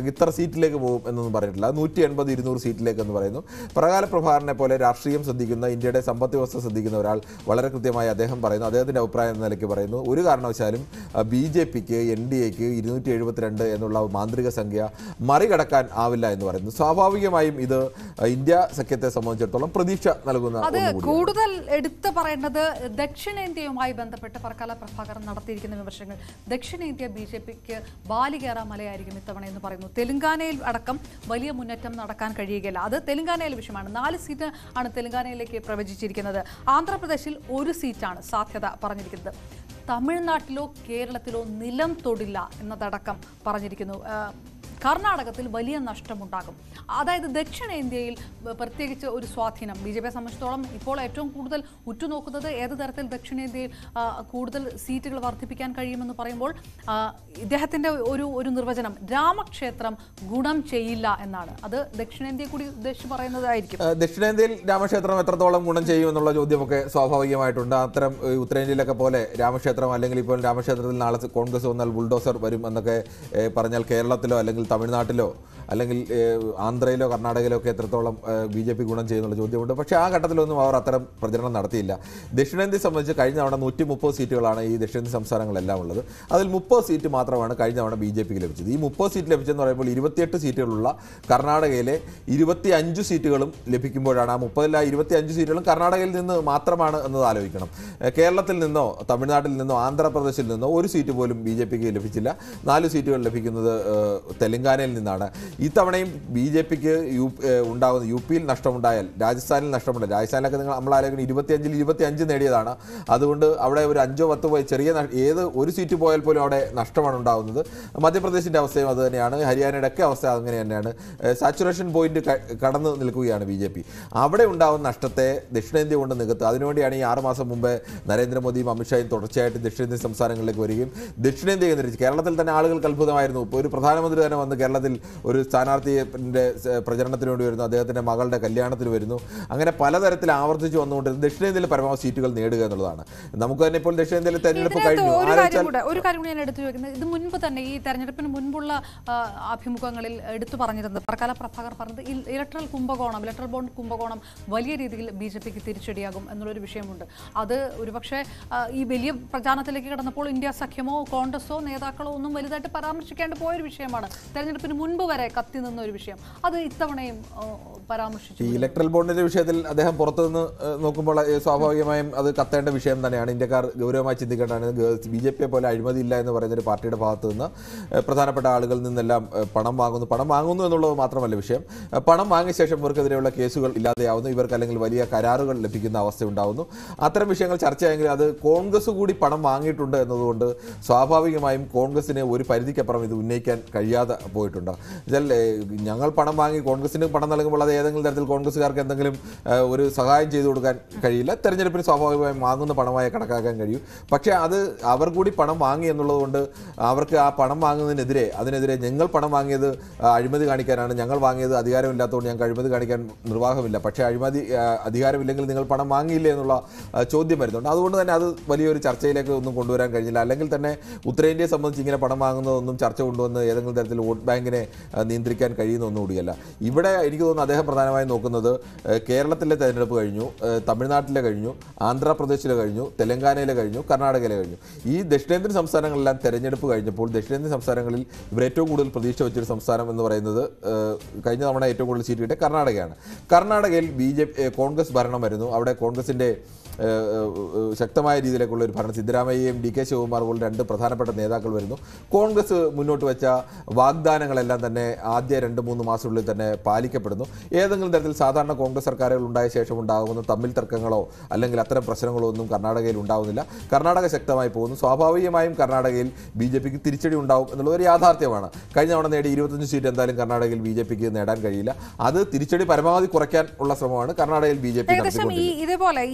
അല്ലെങ്കിൽ ഇത്ര സീറ്റിലേക്ക് പോകും എന്നൊന്നും പറഞ്ഞിട്ടില്ല നൂറ്റി എൺപത് ഇരുന്നൂറ് സീറ്റിലേക്ക് എന്ന് പറയുന്നു പ്രകാല പ്രഭാകരനെ പോലെ രാഷ്ട്രീയം ശ്രദ്ധിക്കുന്ന ഇന്ത്യയുടെ സമ്പദ് വ്യവസ്ഥ ശ്രദ്ധിക്കുന്ന ഒരാൾ വളരെ കൃത്യമായി അദ്ദേഹം പറയുന്നു അദ്ദേഹത്തിന്റെ അഭിപ്രായം എന്ന നിലയ്ക്ക് പറയുന്നു ഒരു കാരണവശാലും ബി ജെ പിക്ക് എൻ ഡി എക്ക് ഇരുന്നൂറ്റി എഴുപത്തിരണ്ട് എന്നുള്ള മാന്ത്രിക സംഖ്യ മറികടക്കാൻ ആവില്ല എന്ന് പറയുന്നു സ്വാഭാവികമായും ഇത് ആ, ഇന്ത്യ സഖ്യത്തെ സംബന്ധിച്ചിടത്തോളം പ്രതീക്ഷ നൽകുന്ന അത് ഒന്നുകൂടിയാണ് കൂടുതൽ എടുത്തു പറയേണ്ടത് ദക്ഷിണേന്ത്യയുമായി ബന്ധപ്പെട്ട് പറക്കാല പ്രഭാകരൻ നടത്തിയിരിക്കുന്ന വിമർശനങ്ങൾ ദക്ഷിണേന്ത്യ ബി ജെ പിക്ക് ബാലികേറ മലയായിരിക്കും ഇത്തവണ എന്ന് പറയുന്നു തെലങ്കാനയിൽ അടക്കം വലിയ മുന്നേറ്റം നടക്കാൻ കഴിയുകയില്ല അത് തെലങ്കാനയിലെ വിഷയമാണ് നാല് സീറ്റ് ആണ് തെലങ്കാനയിലേക്ക് പ്രവചിച്ചിരിക്കുന്നത് ആന്ധ്രാപ്രദേശിൽ ഒരു സീറ്റാണ് സാധ്യത പറഞ്ഞിരിക്കുന്നത് തമിഴ്നാട്ടിലോ കേരളത്തിലോ നിലം തൊടില്ല എന്നതടക്കം പറഞ്ഞിരിക്കുന്നു ആ, കർണാടകത്തിൽ വലിയ നഷ്ടമുണ്ടാകും അതായത് ദക്ഷിണേന്ത്യയിൽ ബ- പ്രത്യേകിച്ച് ഒരു സ്വാധീനം ബി ജെ പിയെ സംബന്ധിച്ചിടത്തോളം ഇപ്പോൾ ഏറ്റവും കൂടുതൽ ഉറ്റുനോക്കുന്നത് ഏത് തരത്തിൽ ദക്ഷിണേന്ത്യയിൽ ആ, കൂടുതൽ സീറ്റുകൾ വർദ്ധിപ്പിക്കാൻ കഴിയുമെന്ന് പറയുമ്പോൾ ആ, ഇദ്ദേഹത്തിൻ്റെ ഒരു ഒരു നിർവചനം രാമക്ഷേത്രം ഗുണം ചെയ്യില്ല എന്നാണ് അത് ദക്ഷിണേന്ത്യയെ കൂടി ഉദ്ദേശിച്ച് പറയുന്നതായിരിക്കും ഏഹ് ദക്ഷിണേന്ത്യയിൽ രാമക്ഷേത്രം എത്രത്തോളം ഗുണം ചെയ്യും എന്നുള്ള ചോദ്യമൊക്കെ സ്വാഭാവികമായിട്ടുണ്ട് അത്തരം ഏഹ് ഉത്തരേന്ത്യയിലൊക്കെ പോലെ രാമക്ഷേത്രം അല്ലെങ്കിൽ ഇപ്പോൾ രാമക്ഷേത്രത്തിൽ നാളെ കോൺഗ്രസ് വന്നാൽ ബുൾഡോസർ വരും എന്നൊക്കെ ഏഹ് പറഞ്ഞാൽ കേരളത്തിലോ അല്ലെങ്കിൽ തമിഴ്നാട്ടിലോ അല്ലെങ്കിൽ ഏഹ് ആന്ധ്രയിലോ കർണാടകയിലോ ഒക്കെ എത്രത്തോളം ബി ജെ പി ഗുണം ചെയ്യുന്നുള്ള ചോദ്യമുണ്ട് പക്ഷേ ആ ഘട്ടത്തിലൊന്നും അവർ അത്തരം പ്രചരണം നടത്തിയില്ല ദക്ഷിണേന്ത്യയെ സംബന്ധിച്ച് കഴിഞ്ഞ തവണ നൂറ്റി മുപ്പത് സീറ്റുകളാണ് ഈ ദക്ഷിണേന്ത്യ സംസ്ഥാനങ്ങളെല്ലാം ഉള്ളത് അതിൽ മുപ്പത് സീറ്റ് മാത്രമാണ് കഴിഞ്ഞ തവണ ബി ജെ പിക്ക് ലഭിച്ചത് ഈ മുപ്പത് സീറ്റ് ലഭിച്ചെന്ന് പറയുമ്പോൾ ഇരുപത്തിയെട്ട് സീറ്റുകളുള്ള കർണാടകയിലെ ഇരുപത്തി അഞ്ച് സീറ്റുകളും ലഭിക്കുമ്പോഴാണ് ആ മുപ്പതിൽ ആ ഇരുപത്തി അഞ്ച് സീറ്റുകളും കർണാടകയിൽ നിന്ന് മാത്രമാണ് എന്നത് ആലോചിക്കണം ഏഹ് കേരളത്തിൽ നിന്നോ തമിഴ്നാട്ടിൽ നിന്നോ ആന്ധ്രാപ്രദേശിൽ നിന്നോ ഒരു സീറ്റ് പോലും ബി ജെ പിക്ക് ലഭിച്ചില്ല നാല് സീറ്റുകൾ ലഭിക്കുന്നത് ഏഹ് തെലങ്കാനയിൽ നിന്നാണ് ഇത്തവണയും ബി ജെ പിക്ക് യു ഏഹ് ഉണ്ടാകുന്ന യു പിയിൽ നഷ്ടമുണ്ടായാൽ രാജസ്ഥാനിൽ നഷ്ടമുണ്ടായി രാജസ്ഥാനിലൊക്കെ നിങ്ങൾ നമ്മൾ ആലോചിക്കണം ഇരുപത്തിയഞ്ചിൽ ഇരുപത്തിയഞ്ച് നേടിയതാണ് അതുകൊണ്ട് അവിടെ ഒരു അഞ്ചോ പത്തോ പോയി ചെറിയ നഷ്ട- ഏത് ഒരു സീറ്റ് പോയാൽ പോലും അവിടെ നഷ്ടമാണ് ഉണ്ടാകുന്നത് മധ്യപ്രദേശിൻ്റെ അവസ്ഥയും അത് തന്നെയാണ് ഹരിയാനയുടെ ഒക്കെ അവസ്ഥ അങ്ങനെ തന്നെയാണ് സാച്ചുറേഷൻ പോയിന്റ് കടന്നു നിൽക്കുകയാണ് ബി ജെ പി അവിടെ ഉണ്ടാകുന്ന നഷ്ടത്തെ ദക്ഷിണേന്ത്യ കൊണ്ട് നികത്തുക അതിനുവേണ്ടിയാണ് ഈ ആറ് മാസം മുമ്പ് നരേന്ദ്രമോദിയും അമിത്ഷായും തുടർച്ചയായിട്ട് ദക്ഷിണേന്ത്യൻ സംസ്ഥാനങ്ങളിലേക്ക് വരികയും ദക്ഷിണേന്ത്യ കേന്ദ്രീകരിച്ച് കേരളത്തിൽ തന്നെ ആളുകൾക്ക് അത്ഭുതമായിരുന്നു ഇപ്പോൾ ഒരു പ്രധാനമന്ത്രി തന്നെ വന്ന് കേരളത്തിൽ ഒരു സ്ഥാനാർത്ഥിയുടെ സ- പ്രചരണത്തിന് വേണ്ടി വരുന്നു അദ്ദേഹത്തിന്റെ മകളുടെ കല്യാണത്തിന് വരുന്നു അങ്ങനെ പലതരത്തിൽ ആവർത്തിച്ച് വന്നുകൊണ്ട് ദക്ഷിണേന്ത്യയിൽ പരമാവധി സീറ്റുകൾ നേടുക എന്നുള്ളതാണ് നമുക്ക് തന്നെ ഇപ്പോൾ ദക്ഷിണേന്ത്യയിൽ തെരഞ്ഞെടുപ്പ് ഇതിനകത്ത് കഴിഞ്ഞു ഒരു കാര്യം ആലോചിച്ചാൽ കൂടെ ഒരു കാര്യം കൂടി ഞാൻ എടുത്തു ചോദിക്കുന്നത് ഇത് മുൻപ് തന്നെ ഈ തെരഞ്ഞെടുപ്പിന് മുൻപുള്ള ആ, അഭിമുഖങ്ങളിൽ എടുത്തു പറഞ്ഞിരുന്നത് പ്രകാല പ്രഭാകർ പറഞ്ഞത് ഇൽ- ഇലക്ട്രൽ കുംഭകോണം ഇലക്ട്രൽ ബോണ്ട് കുംഭകോണം വലിയ രീതിയിൽ ബി ജെ പിക്ക് തിരിച്ചടിയാകും എന്നുള്ളൊരു വിഷയമുണ്ട് അത് ഒരുപക്ഷെ ആ, ഈ വലിയ പ്രചാരണത്തിലേക്ക് കടന്നപ്പോൾ ഇന്ത്യ സഖ്യമോ കോൺഗ്രസോ നേതാക്കളോ ഒന്നും വലുതായിട്ട് പരാമർശിക്കാണ്ട് പോയൊരു വിഷയമാണ് തെരഞ്ഞെടുപ്പിന് മുൻപ് വരെ കത്തി നിന്ന ഒരു വിഷയം അത് ഇത്തവണയും ആ, പരാമർശിച്ചു ഈ ഇലക്ട്രൽ ബോണ്ടിന്റെ വിഷയത്തിൽ അദ്ദേഹം പുറത്തുനിന്ന് ഏഹ്, നോക്കുമ്പോൾ ഏഹ്, സ്വാഭാവികമായും അത് കത്തേണ്ട വിഷയം തന്നെയാണ് ഇന്ത്യക്കാർ ഗൗരവമായി ചിന്തിക്കേണ്ടതാണ് ബി ജെ പിയെ പോലെ അഴിമതി ഇല്ല എന്ന് പറയുന്ന ഒരു പാർട്ടിയുടെ ഭാഗത്തു നിന്ന് ഏഹ്, പ്രധാനപ്പെട്ട ആളുകളിൽ നിന്നെല്ലാം ഏഹ്, പണം വാങ്ങുന്നു പണം വാങ്ങുന്നു എന്നുള്ളത് മാത്രമല്ല വിഷയം ഏഹ്, പണം വാങ്ങിയ ശേഷം ഇവർക്കെതിരെയുള്ള കേസുകൾ ഇല്ലാതെയാവുന്നു ഇവർക്ക് അല്ലെങ്കിൽ വലിയ കരാറുകൾ ലഭിക്കുന്ന അവസ്ഥ ഉണ്ടാവുന്നു അത്തരം വിഷയങ്ങൾ ചർച്ചയായെങ്കിൽ അത് കോൺഗ്രസ് കൂടി പണം വാങ്ങിയിട്ടുണ്ട് എന്നതുകൊണ്ട് സ്വാഭാവികമായും കോൺഗ്രസിന് ഒരു പരിധിക്കപ്പുറം ഇത് ഉന്നയിക്കാൻ കഴിയാതെ പോയിട്ടുണ്ട് എന്നുവെച്ചാൽ ഏഹ്, ഞങ്ങൾ പണം വാങ്ങി കോൺഗ്രസിന് പണം നൽകുമ്പോൾ അത് ഏതെങ്കിലും തരത്തിൽ കോൺഗ്രസ്സുകാർക്ക് എന്തെങ്കിലും ഏഹ്, ഒരു സഹായം ചെയ്തു കൊടുക്കാൻ കഴിയില്ല തെരഞ്ഞെടുപ്പിന് സ്വാഭാവികമായും വാങ്ങുന്ന പണമായി കണക്കാക്കാൻ കഴിയും പക്ഷേ അത് അവർ കൂടി പണം വാങ്ങി എന്നുള്ളത് കൊണ്ട് അവർക്ക് ആ പണം വാങ്ങുന്നതിനെതിരെ അതിനെതിരെ ഞങ്ങൾ പണം വാങ്ങിയത് ആ, അഴിമതി കാണിക്കാനാണ് ഞങ്ങൾ വാങ്ങിയത് അധികാരമില്ലാത്തതുകൊണ്ട് ഞങ്ങൾക്ക് അഴിമതി കാണിക്കാൻ നിർവാഹമില്ല പക്ഷേ അഴിമതി ആ, അധികാരമില്ലെങ്കിൽ നിങ്ങൾ പണം വാങ്ങിയില്ലേ എന്നുള്ള ആ, ചോദ്യം വരുന്നുണ്ട് അതുകൊണ്ട് തന്നെ അത് വലിയൊരു ചർച്ചയിലേക്ക് ഒന്നും കൊണ്ടുവരാൻ കഴിഞ്ഞില്ല അല്ലെങ്കിൽ തന്നെ ഉത്തരേന്ത്യയെ സംബന്ധിച്ച് ഇങ്ങനെ പണം വാങ്ങുന്നതൊന്നും ചർച്ച കൊണ്ടുവന്ന് ഏതെങ്കിലും തരത്തിൽ വോട്ട് ബാങ്കിനെ ആ, നിയന്ത്രിക്കാൻ കഴിയുന്ന ഒന്നുകൂടിയല്ല ഇവിടെ എനിക്ക് തോന്നുന്നു അദ്ദേഹം പ്രധാനമായും നോക്കുന്നത് ഏഹ്, കേരളത്തിലെ തെരഞ്ഞെടുപ്പ് കഴിഞ്ഞു ഏഹ്, തമിഴ്നാട്ടിലെ കഴിഞ്ഞു ആന്ധ്രാപ്രദേശിലെ കഴിഞ്ഞു തെലങ്കാനയിലെ കഴിഞ്ഞു കർണാടകയിലെ കഴിഞ്ഞു ഈ ദക്ഷിണേന്ത്യൻ സംസ്ഥാനങ്ങളെല്ലാം തെരഞ്ഞെടുപ്പ് കഴിഞ്ഞപ്പോൾ ദക്ഷിണേന്ത്യൻ സംസ്ഥാനങ്ങളിൽ ഇവർ ഏറ്റവും കൂടുതൽ പ്രതീക്ഷ വെച്ചൊരു സംസ്ഥാനം എന്ന് പറയുന്നത് ഏഹ്, കഴിഞ്ഞ തവണ ഏറ്റവും കൂടുതൽ സീറ്റ് കിട്ടിയ കർണാടകയാണ് കർണാടകയിൽ ബി ജെ കോൺഗ്രസ് ഭരണം വരുന്നു അവിടെ കോൺഗ്രസിൻ്റെ ഏഹ്, ഏഹ്, ശക്തമായ രീതിയിലേക്കുള്ള ഒരു ഭരണം സിദ്ധരാമയ്യയും ഡി കെ ശിവകുമാർ പോലുള്ള രണ്ട് പ്രധാനപ്പെട്ട നേതാക്കൾ വരുന്നു കോൺഗ്രസ് മുന്നോട്ട് വെച്ച വാഗ്ദാനങ്ങളെല്ലാം തന്നെ ആദ്യ രണ്ട് മൂന്ന് മാസത്തിനുള്ളിൽ തന്നെ പാലിക്കപ്പെടുന്നു ഏതെങ്കിലും തരത്തിൽ സാധാരണ കോൺഗ്രസ് സർക്കാരുകൾ ഉണ്ടായ ശേഷം ഉണ്ടാകുന്ന തമ്മിൽ തർക്കങ്ങളോ അല്ലെങ്കിൽ അത്തരം പ്രശ്നങ്ങളോ ഒന്നും കർണാടകയിൽ ഉണ്ടാവുന്നില്ല കർണാടക ശക്തമായി പോകുന്നു സ്വാഭാവികമായും കർണാടകയിൽ ബി ജെ പിക്ക് തിരിച്ചടി ഉണ്ടാവും എന്നുള്ളത് ഒരു യാഥാർത്ഥ്യമാണ് കഴിഞ്ഞ തവണ നേടിയ ഇരുപത്തഞ്ച് സീറ്റ് എന്തായാലും കർണാടകയിൽ ബി ജെ പിക്ക് നേടാൻ കഴിയില്ല അത് തിരിച്ചടി പരമാവധി കുറയ്ക്കാൻ ഉള്ള ശ്രമമാണ് കർണാടകയിൽ ബി ജെ പി ഏകദേശം ഈ ഇതേപോലെ ഈ സി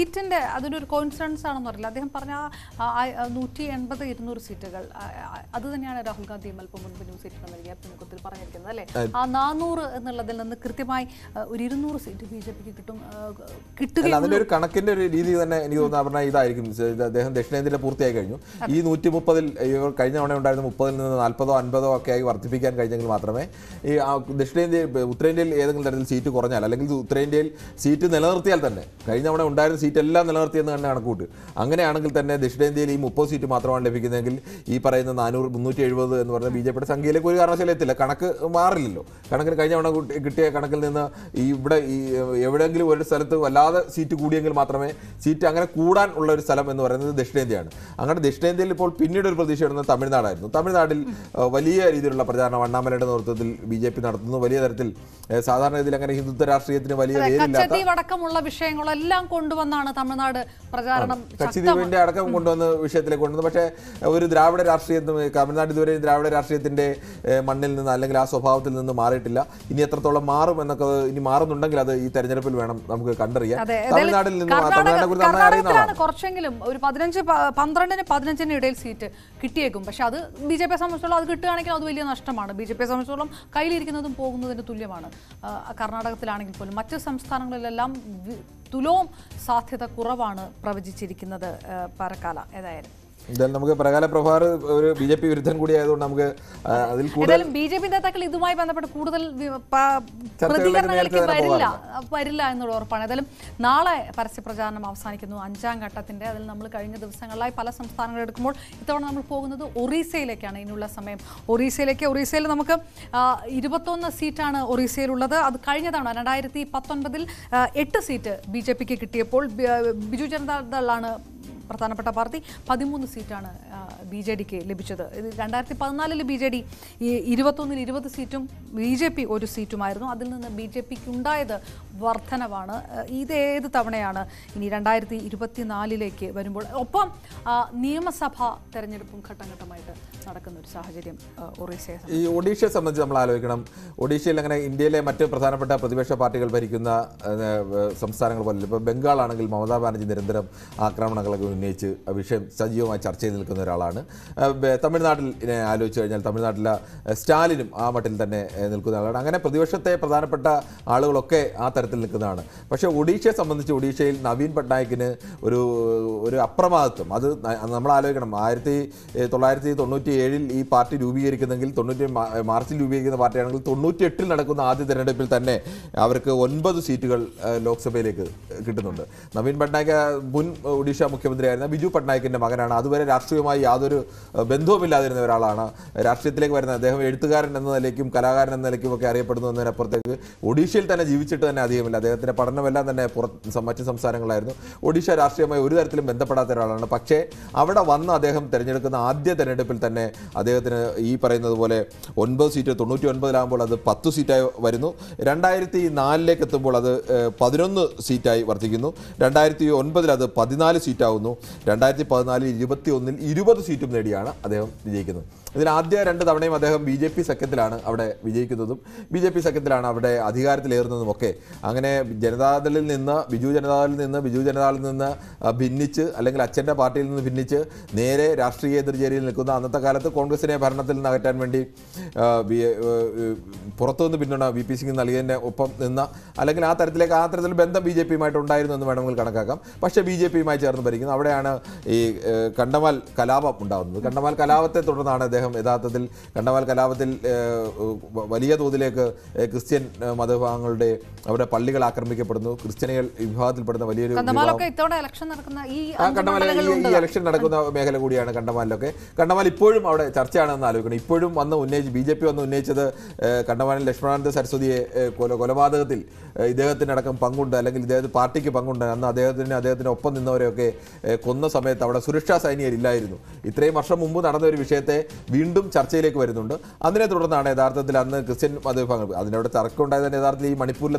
സീറ്റിന്റെ അതൊരു കോൺഫിഡൻസ് ആണെന്ന് അറിയില്ല അദ്ദേഹം പറഞ്ഞ ആ, ആ, ആ, നൂറ്റി എൺപത് ഇരുന്നൂറ് സീറ്റുകൾ ആ, ആ, അത് തന്നെയാണ് രാഹുൽ ഗാന്ധിയും അല്പം മുൻപ് ന്യൂസ് എയ്റ്റിന് നൽകിയ അഭിമുഖത്തിൽ പറഞ്ഞിരിക്കുന്നത് അല്ലേ ആ നാനൂറ് എന്നുള്ളതിൽ നിന്ന് കൃത്യമായി ആ, ഒരു ഇരുന്നൂറ് സീറ്റ് ബി ജെ പിക്ക് കിട്ടും ആ, അല്ല അതിന്റെ കിട്ടുകയുള്ളൂ ഒരു കണക്കിന്റെ ഒരു രീതി തന്നെ എനിക്ക് തോന്നുന്നു പറഞ്ഞാൽ ഇതായിരിക്കും ഇത് അദ്ദേഹം ദക്ഷിണേന്ത്യയിലെ പൂർത്തിയായി കഴിഞ്ഞു ഈ നൂറ്റി മുപ്പതിൽ ഇവർ കഴിഞ്ഞ തവണ ഉണ്ടായിരുന്ന മുപ്പതിൽ നിന്ന് നാൽപ്പതോ അൻപതോ ഒക്കെ ആയി വർദ്ധിപ്പിക്കാൻ കഴിഞ്ഞെങ്കിൽ മാത്രമേ ഈ ആ ദക്ഷിണേന്ത്യ ഉത്തരേന്ത്യയിൽ ഏതെങ്കിലും തരത്തിൽ സീറ്റ് കുറഞ്ഞാൽ അല്ലെങ്കിൽ ഉത്തരേന്ത്യയിൽ സീറ്റ് നിലനിർത്തിയാൽ തന്നെ കഴിഞ്ഞ തവണ ഉണ്ടായിരുന്ന സീറ്റ് എല്ലാം നിലനിർത്തിയെന്ന് തന്നെ കണക്കൂട്ട് അങ്ങനെയാണെങ്കിൽ തന്നെ ദക്ഷിണേന്ത്യയിൽ ഈ മുപ്പത് സീറ്റ് മാത്രമാണ് ലഭിക്കുന്നതെങ്കിൽ ഈ പറയുന്ന നാനൂറ് മുന്നൂറ്റി എഴുപത് എന്ന് പറയുന്ന ബി ജെ പിയുടെ സംഖ്യയിലേക്ക് ഒരു കാരണവശാലും എത്തില്ല കണക്ക് മാറില്ലല്ലോ കണക്കിന് കഴിഞ്ഞ തവണ കൂട്ടി- കിട്ടിയ കണക്കിൽ നിന്ന് ഈ ഇവിടെ ഈ എവിടെയെങ്കിലും ഒരു സ്ഥലത്ത് വല്ലാതെ സീറ്റ് കൂടിയെങ്കിൽ മാത്രമേ സീറ്റ് അങ്ങനെ കൂടാൻ ഉള്ള ഒരു സ്ഥലം എന്ന് പറയുന്നത് ദക്ഷിണേന്ത്യയാണ് അങ്ങനെ ദക്ഷിണേന്ത്യയിൽ ഇപ്പോൾ പിന്നീട് ഒരു പ്രതീക്ഷ ഇടുന്നത് തമിഴ്നാടായിരുന്നു തമിഴ്നാട്ടിൽ ഏഹ്, വലിയ രീതിയിലുള്ള പ്രചാരണം അണ്ണാമലയുടെ നേതൃത്വത്തിൽ ബി ജെ പി നടത്തുന്നു വലിയ തരത്തിൽ ഏഹ്, സാധാരണ രീതിയിൽ അങ്ങനെ ഹിന്ദുത്വ രാഷ്ട്രീയത്തിന് വലിയ വേരില്ലാത്ത കച്ചദ്വീപ് അടക്കമുള്ള വിഷയങ്ങളെല്ലാം കൊണ്ടുവന്നാണ് തമിഴ്നാട് പ്രചാരണം കക്ഷിദ്വീപിന്റെ അടക്കം കൊണ്ടുവന്ന് വിഷയത്തിലേക്ക് കൊണ്ടുവന്നു പക്ഷേ ഒരു ദ്രാവിഡ രാഷ്ട്രീയത്തിന് തമിഴ്നാട് ഇതുവരെ ദ്രാവിഡ രാഷ്ട്രീയത്തിന്റെ ഏഹ്, മണ്ണിൽ നിന്ന് അല്ലെങ്കിൽ ആ സ്വഭാവത്തിൽ നിന്ന് മാറിയിട്ടില്ല ഇനി എത്രത്തോളം മാറും എന്നൊക്കെ അത് ഇനി മാറുന്നുണ്ടെങ്കിൽ അത് ഈ തെരഞ്ഞെടുപ്പിൽ വേണം നമുക്ക് കണ്ടറിയാൻ അതെ തമിഴ്നാട്ടിൽ നിന്ന് കർണാടക തമിഴ്നാടിനെ കുറിച്ച് നന്നായി അറിയുന്ന കർണാടകത്തിലാണ് ആളാണ് കുറച്ചെങ്കിലും ഒരു പതിനഞ്ച് പ- പന്ത്രണ്ടിന് പതിനഞ്ചിന് ഇടയിൽ സീറ്റ് കിട്ടിയേക്കും പക്ഷെ അത് ബി ജെ പിയെ സംബന്ധിച്ചോളം അത് കിട്ടുകയാണെങ്കിൽ അത് വലിയ നഷ്ടമാണ് ബി ജെ പിയെ സംബന്ധിച്ചോളം കയ്യിലിരിക്കുന്നതും പോകുന്നതിന് തുല്യമാണ് ആ, കർണാടകത്തിലാണെങ്കിൽ പോലും മറ്റ് സംസ്ഥാനങ്ങളിലെല്ലാം വി- തുലോം സാധ്യത കുറവാണ് പ്രവചിച്ചിരിക്കുന്നത് ആ, പരക്കാല ഏതായാലും എന്തായാലും നമുക്ക് പ്രകാല പ്രഭാർ ഒരു ബി ജെ പി വിരുദ്ധൻ കൂടി ആയതുകൊണ്ട് നമുക്ക് ആ, അതിൽ കൂടുതൽ ഏതായാലും ബി ജെ പി നേതാക്കൾ ഇതുമായി ബന്ധപ്പെട്ട് കൂടുതൽ വി- പ- ചർച്ചകളിലേക്ക് പ്രതികരണങ്ങളിലേക്ക് നേരത്തെ തന്നെ വരില്ല വരില്ല എന്നുള്ള ഉറപ്പാണ് ഏതായാലും നാളെ പരസ്യപ്രചാരണം അവസാനിക്കുന്നു അഞ്ചാം ഘട്ടത്തിന്റെ അതിൽ നമ്മൾ കഴിഞ്ഞ ദിവസങ്ങളിലായി പല സംസ്ഥാനങ്ങൾ എടുക്കുമ്പോൾ ഇത്തവണ നമ്മൾ പോകുന്നത് ഒറീസയിലേക്കാണ് ഇനിയുള്ള സമയം ഒറീസയിലേക്ക് ഒറീസയിൽ നമുക്ക് ആ, ഇരുപത്തൊന്ന് സീറ്റാണ് ഒറീസയിലുള്ളത് അത് കഴിഞ്ഞ തവണ രണ്ടായിരത്തി പത്തൊൻപതിൽ ആ, എട്ട് സീറ്റ് ബി ജെ പിക്ക് കിട്ടിയപ്പോൾ ബി- ആ, ബിജു ജനതാദളാണ് പ്രധാനപ്പെട്ട പാർട്ടി പതിമൂന്ന് സീറ്റാണ് ബി ജെ ഡിക്ക് ലഭിച്ചത് ഇത് രണ്ടായിരത്തി പതിനാലിൽ ബി ജെ ഡി ഈ ഇരുപത്തൊന്നിൽ ഇരുപത് സീറ്റും ബി ജെ പി ഒരു സീറ്റുമായിരുന്നു അതിൽ നിന്ന് ബി ജെ പിക്ക് ഉണ്ടായത് വർധനവാണ് ആ, ഇത് ഏത് തവണയാണ് ഇനി രണ്ടായിരത്തി ഇരുപത്തിനാലിലേക്ക് വരുമ്പോൾ ഒപ്പം ആ, നിയമസഭാ തെരഞ്ഞെടുപ്പും ഘട്ടം ഘട്ടമായിട്ട് നടക്കുന്ന ഒരു സാഹചര്യം ആ, ഒറീസയെ ഈ ഒഡീഷയെ സംബന്ധിച്ച് നമ്മൾ ആലോചിക്കണം ഒഡീഷയിൽ അങ്ങനെ ഇന്ത്യയിലെ മറ്റ് പ്രധാനപ്പെട്ട പ്രതിപക്ഷ പാർട്ടികൾ ഭരിക്കുന്ന ഏഹ്, ഏഹ്, സംസ്ഥാനങ്ങൾ പോലെ ഇപ്പോൾ ബംഗാൾ ആണെങ്കിൽ മമതാ ബാനർജി നിരന്തരം ആക്രമണങ്ങളൊക്കെ ഉന്നയിച്ച് ആ വിഷയം സജീവമായി ചർച്ച ചെയ്ത് നിൽക്കുന്ന ഒരാളാണ് ഏഹ്, ബെ- തമിഴ്നാട്ടിൽ ഇനെ ആലോചിച്ച് കഴിഞ്ഞാൽ തമിഴ്നാട്ടിലെ ഏഹ്, സ്റ്റാലിനും ആ മട്ടിൽ തന്നെ ഏഹ്, നിൽക്കുന്ന ആളാണ് അങ്ങനെ പ്രതിപക്ഷത്തെ പ്രധാനപ്പെട്ട ആളുകളൊക്കെ ആ തരത്തിൽ നിൽക്കുന്നതാണ് പക്ഷേ ഒഡീഷയെ സംബന്ധിച്ച് ഒഡീഷയിൽ നവീൻ പട്നായിക്കിന് ഒരു ഒരു അപ്രമാദിത്വം അത് ന- നമ്മൾ ആലോചിക്കണം ആയിരത്തി ഏഹ്, തൊള്ളായിരത്തി തൊണ്ണൂറ്റി ഏഴിൽ ഈ പാർട്ടി രൂപീകരിക്കുന്നെങ്കിൽ തൊണ്ണൂറ്റി മാ- മാർച്ചിൽ രൂപീകരിക്കുന്ന പാർട്ടിയാണെങ്കിൽ തൊണ്ണൂറ്റി എട്ടിൽ നടക്കുന്ന ആദ്യ തെരഞ്ഞെടുപ്പിൽ തന്നെ അവർക്ക് ഒൻപത് സീറ്റുകൾ ഏഹ്, ലോക്സഭയിലേക്ക് കിട്ടുന്നുണ്ട് നവീൻ പട്നായിക് മുൻ ഒഡീഷ മുഖ്യമന്ത്രിയായിരുന്ന ബിജു പട്നായിക്കിന്റെ മകനാണ് അതുവരെ രാഷ്ട്രീയവുമായി യാതൊരു ഏഹ്, ബന്ധവുമില്ലാതിരുന്ന ഒരാളാണ് രാഷ്ട്രീയത്തിലേക്ക് വരുന്ന അദ്ദേഹം എഴുത്തുകാരൻ എന്ന നിലയ്ക്കും കലാകാരൻ എന്ന നിലയ്ക്കും ഒക്കെ അറിയപ്പെടുന്നു എന്നതിനപ്പുറത്തേക്ക് ഒഡീഷയിൽ തന്നെ ജീവിച്ചിട്ട് തന്നെ അധികമില്ല അദ്ദേഹത്തിന്റെ പഠനമെല്ലാം തന്നെ പുറത്ത് മറ്റ് സംസ്ഥാനങ്ങളായിരുന്നു ഒഡീഷ രാഷ്ട്രീയമായി ഒരു തരത്തിലും ബന്ധപ്പെടാത്ത ഒരാളാണ് പക്ഷേ അവിടെ വന്ന് അദ്ദേഹം തിരഞ്ഞെടുക്കുന്ന ആദ്യ തെരഞ്ഞെടുപ്പിൽ തന്നെ അദ്ദേഹത്തിന് ഈ പറയുന്നത് പോലെ ഒൻപത് സീറ്റ് തൊണ്ണൂറ്റി ഒൻപതിലാകുമ്പോൾ അത് പത്ത് സീറ്റായി വരുന്നു രണ്ടായിരത്തി നാലിലേക്ക് എത്തുമ്പോൾ അത് ഏഹ്, പതിനൊന്ന് സീറ്റായി വർദ്ധിക്കുന്നു രണ്ടായിരത്തി ഒൻപതിൽ അത് പതിനാല് സീറ്റാവുന്നു രണ്ടായിരത്തി പതിനാലിൽ ഇരുപത്തി ഒന്നിൽ ഇരുപത് സീറ്റും നേടിയാണ് അദ്ദേഹം വിജയിക്കുന്നത് ഇതിൽ ആദ്യ രണ്ട് തവണയും അദ്ദേഹം ബി ജെ പി സഖ്യത്തിലാണ് അവിടെ വിജയിക്കുന്നതും ബി ജെ പി സഖ്യത്തിലാണ് അവിടെ അധികാരത്തിലേറുന്നതും ഒക്കെ അങ്ങനെ ജനതാദളിൽ നിന്ന് ബിജു ജനതാദളിൽ നിന്ന് ബിജു ജനതാദളിൽ നിന്ന് ആ, ഭിന്നിച്ച് അല്ലെങ്കിൽ അച്ഛൻ്റെ പാർട്ടിയിൽ നിന്ന് ഭിന്നിച്ച് നേരെ രാഷ്ട്രീയ എതിർചേരിയിൽ നിൽക്കുന്ന അന്നത്തെ കാലത്ത് കോൺഗ്രസിനെ ഭരണത്തിൽ നിന്ന് അകറ്റാൻ വേണ്ടി ആ, ബി- ഏ, ഏ, പുറത്തുനിന്ന് പിന്തുണ വി പി സിംഗ് നൽകിയതിൻ്റെ ഒപ്പം നിന്ന അല്ലെങ്കിൽ ആ തരത്തിലേക്ക് ആ തരത്തിൽ ബന്ധം ബി ജെ പിയുമായിട്ട് ഉണ്ടായിരുന്നു എന്ന് വേണമെങ്കിൽ കണക്കാക്കാം പക്ഷേ ബി ജെ പിയുമായി ചേർന്ന് ഭരിക്കുന്നു അവിടെയാണ് ഈ ഏ, കണ്ടമാൽ കലാപം ഉണ്ടാകുന്നത് കണ്ടമാൽ കലാപത്തെ തുടർന്നാണ് അദ്ദേഹം യഥാർത്ഥത്തിൽ കണ്ടമാൽ കലാപത്തിൽ ഏ, വ- വലിയ തോതിലേക്ക് ഏ, ക്രിസ്ത്യൻ ഏ, മതവിഭാഗങ്ങളുടെ അവിടെ പള്ളികൾ ആക്രമിക്കപ്പെടുന്നു ക്രിസ്ത്യാനികൾ വിഭാഗത്തിൽപ്പെടുന്ന വലിയൊരു വിഭാഗം കന്തമാലൊക്കെ ഇത്തവണ ഇലക്ഷൻ നടക്കുന്ന ഈ ആ അഞ്ച് കണ്ടമാല ഈ- ഈ മണ്ഡലങ്ങളിലുണ്ട് ഇലക്ഷൻ നടക്കുന്ന മേഖല കൂടിയാണ് കണ്ടമാലിലൊക്കെ കണ്ടമാൽ ഇപ്പോഴും അവിടെ ചർച്ചയാണെന്ന് ആലോചിക്കണം ഇപ്പോഴും വന്ന് ഉന്നയിച്ച് ബി ജെ പി വന്ന് ഉന്നയിച്ചത് ഏഹ്, കണ്ടമാലിൽ ലക്ഷ്മണാനന്ദ സരസ്വതിയെ ഏഹ്, കൊല കൊലപാതകത്തിൽ ഏഹ്, ഇദ്ദേഹത്തിനടക്കം പങ്കുണ്ട് അല്ലെങ്കിൽ ഇദ്ദേഹത്തിന് പാർട്ടിക്ക് പങ്കുണ്ട് അന്ന് അദ്ദേഹത്തിന് അദ്ദേഹത്തിന് ഒപ്പം നിന്നവരെയൊക്കെ ഏഹ്, കൊന്ന സമയത്ത് അവിടെ സുരക്ഷാ സൈനികരില്ലായിരുന്നു ഇത്രയും വർഷം മുമ്പ് നടന്ന ഒരു വിഷയത്തെ വീണ്ടും ചർച്ചയിലേക്ക് വരുന്നുണ്ട് അതിനെ തുടർന്നാണ് യഥാർത്ഥത്തിൽ അന്ന് ക്രിസ്ത്യൻ മതവിഭാഗങ്ങൾ അതിനവിടെ തർക്കം ഉണ്ടായത് തന്നെ യഥാർത്ഥത്തിൽ ഈ മണിപ്പൂരിലെ തർക്കവുമായി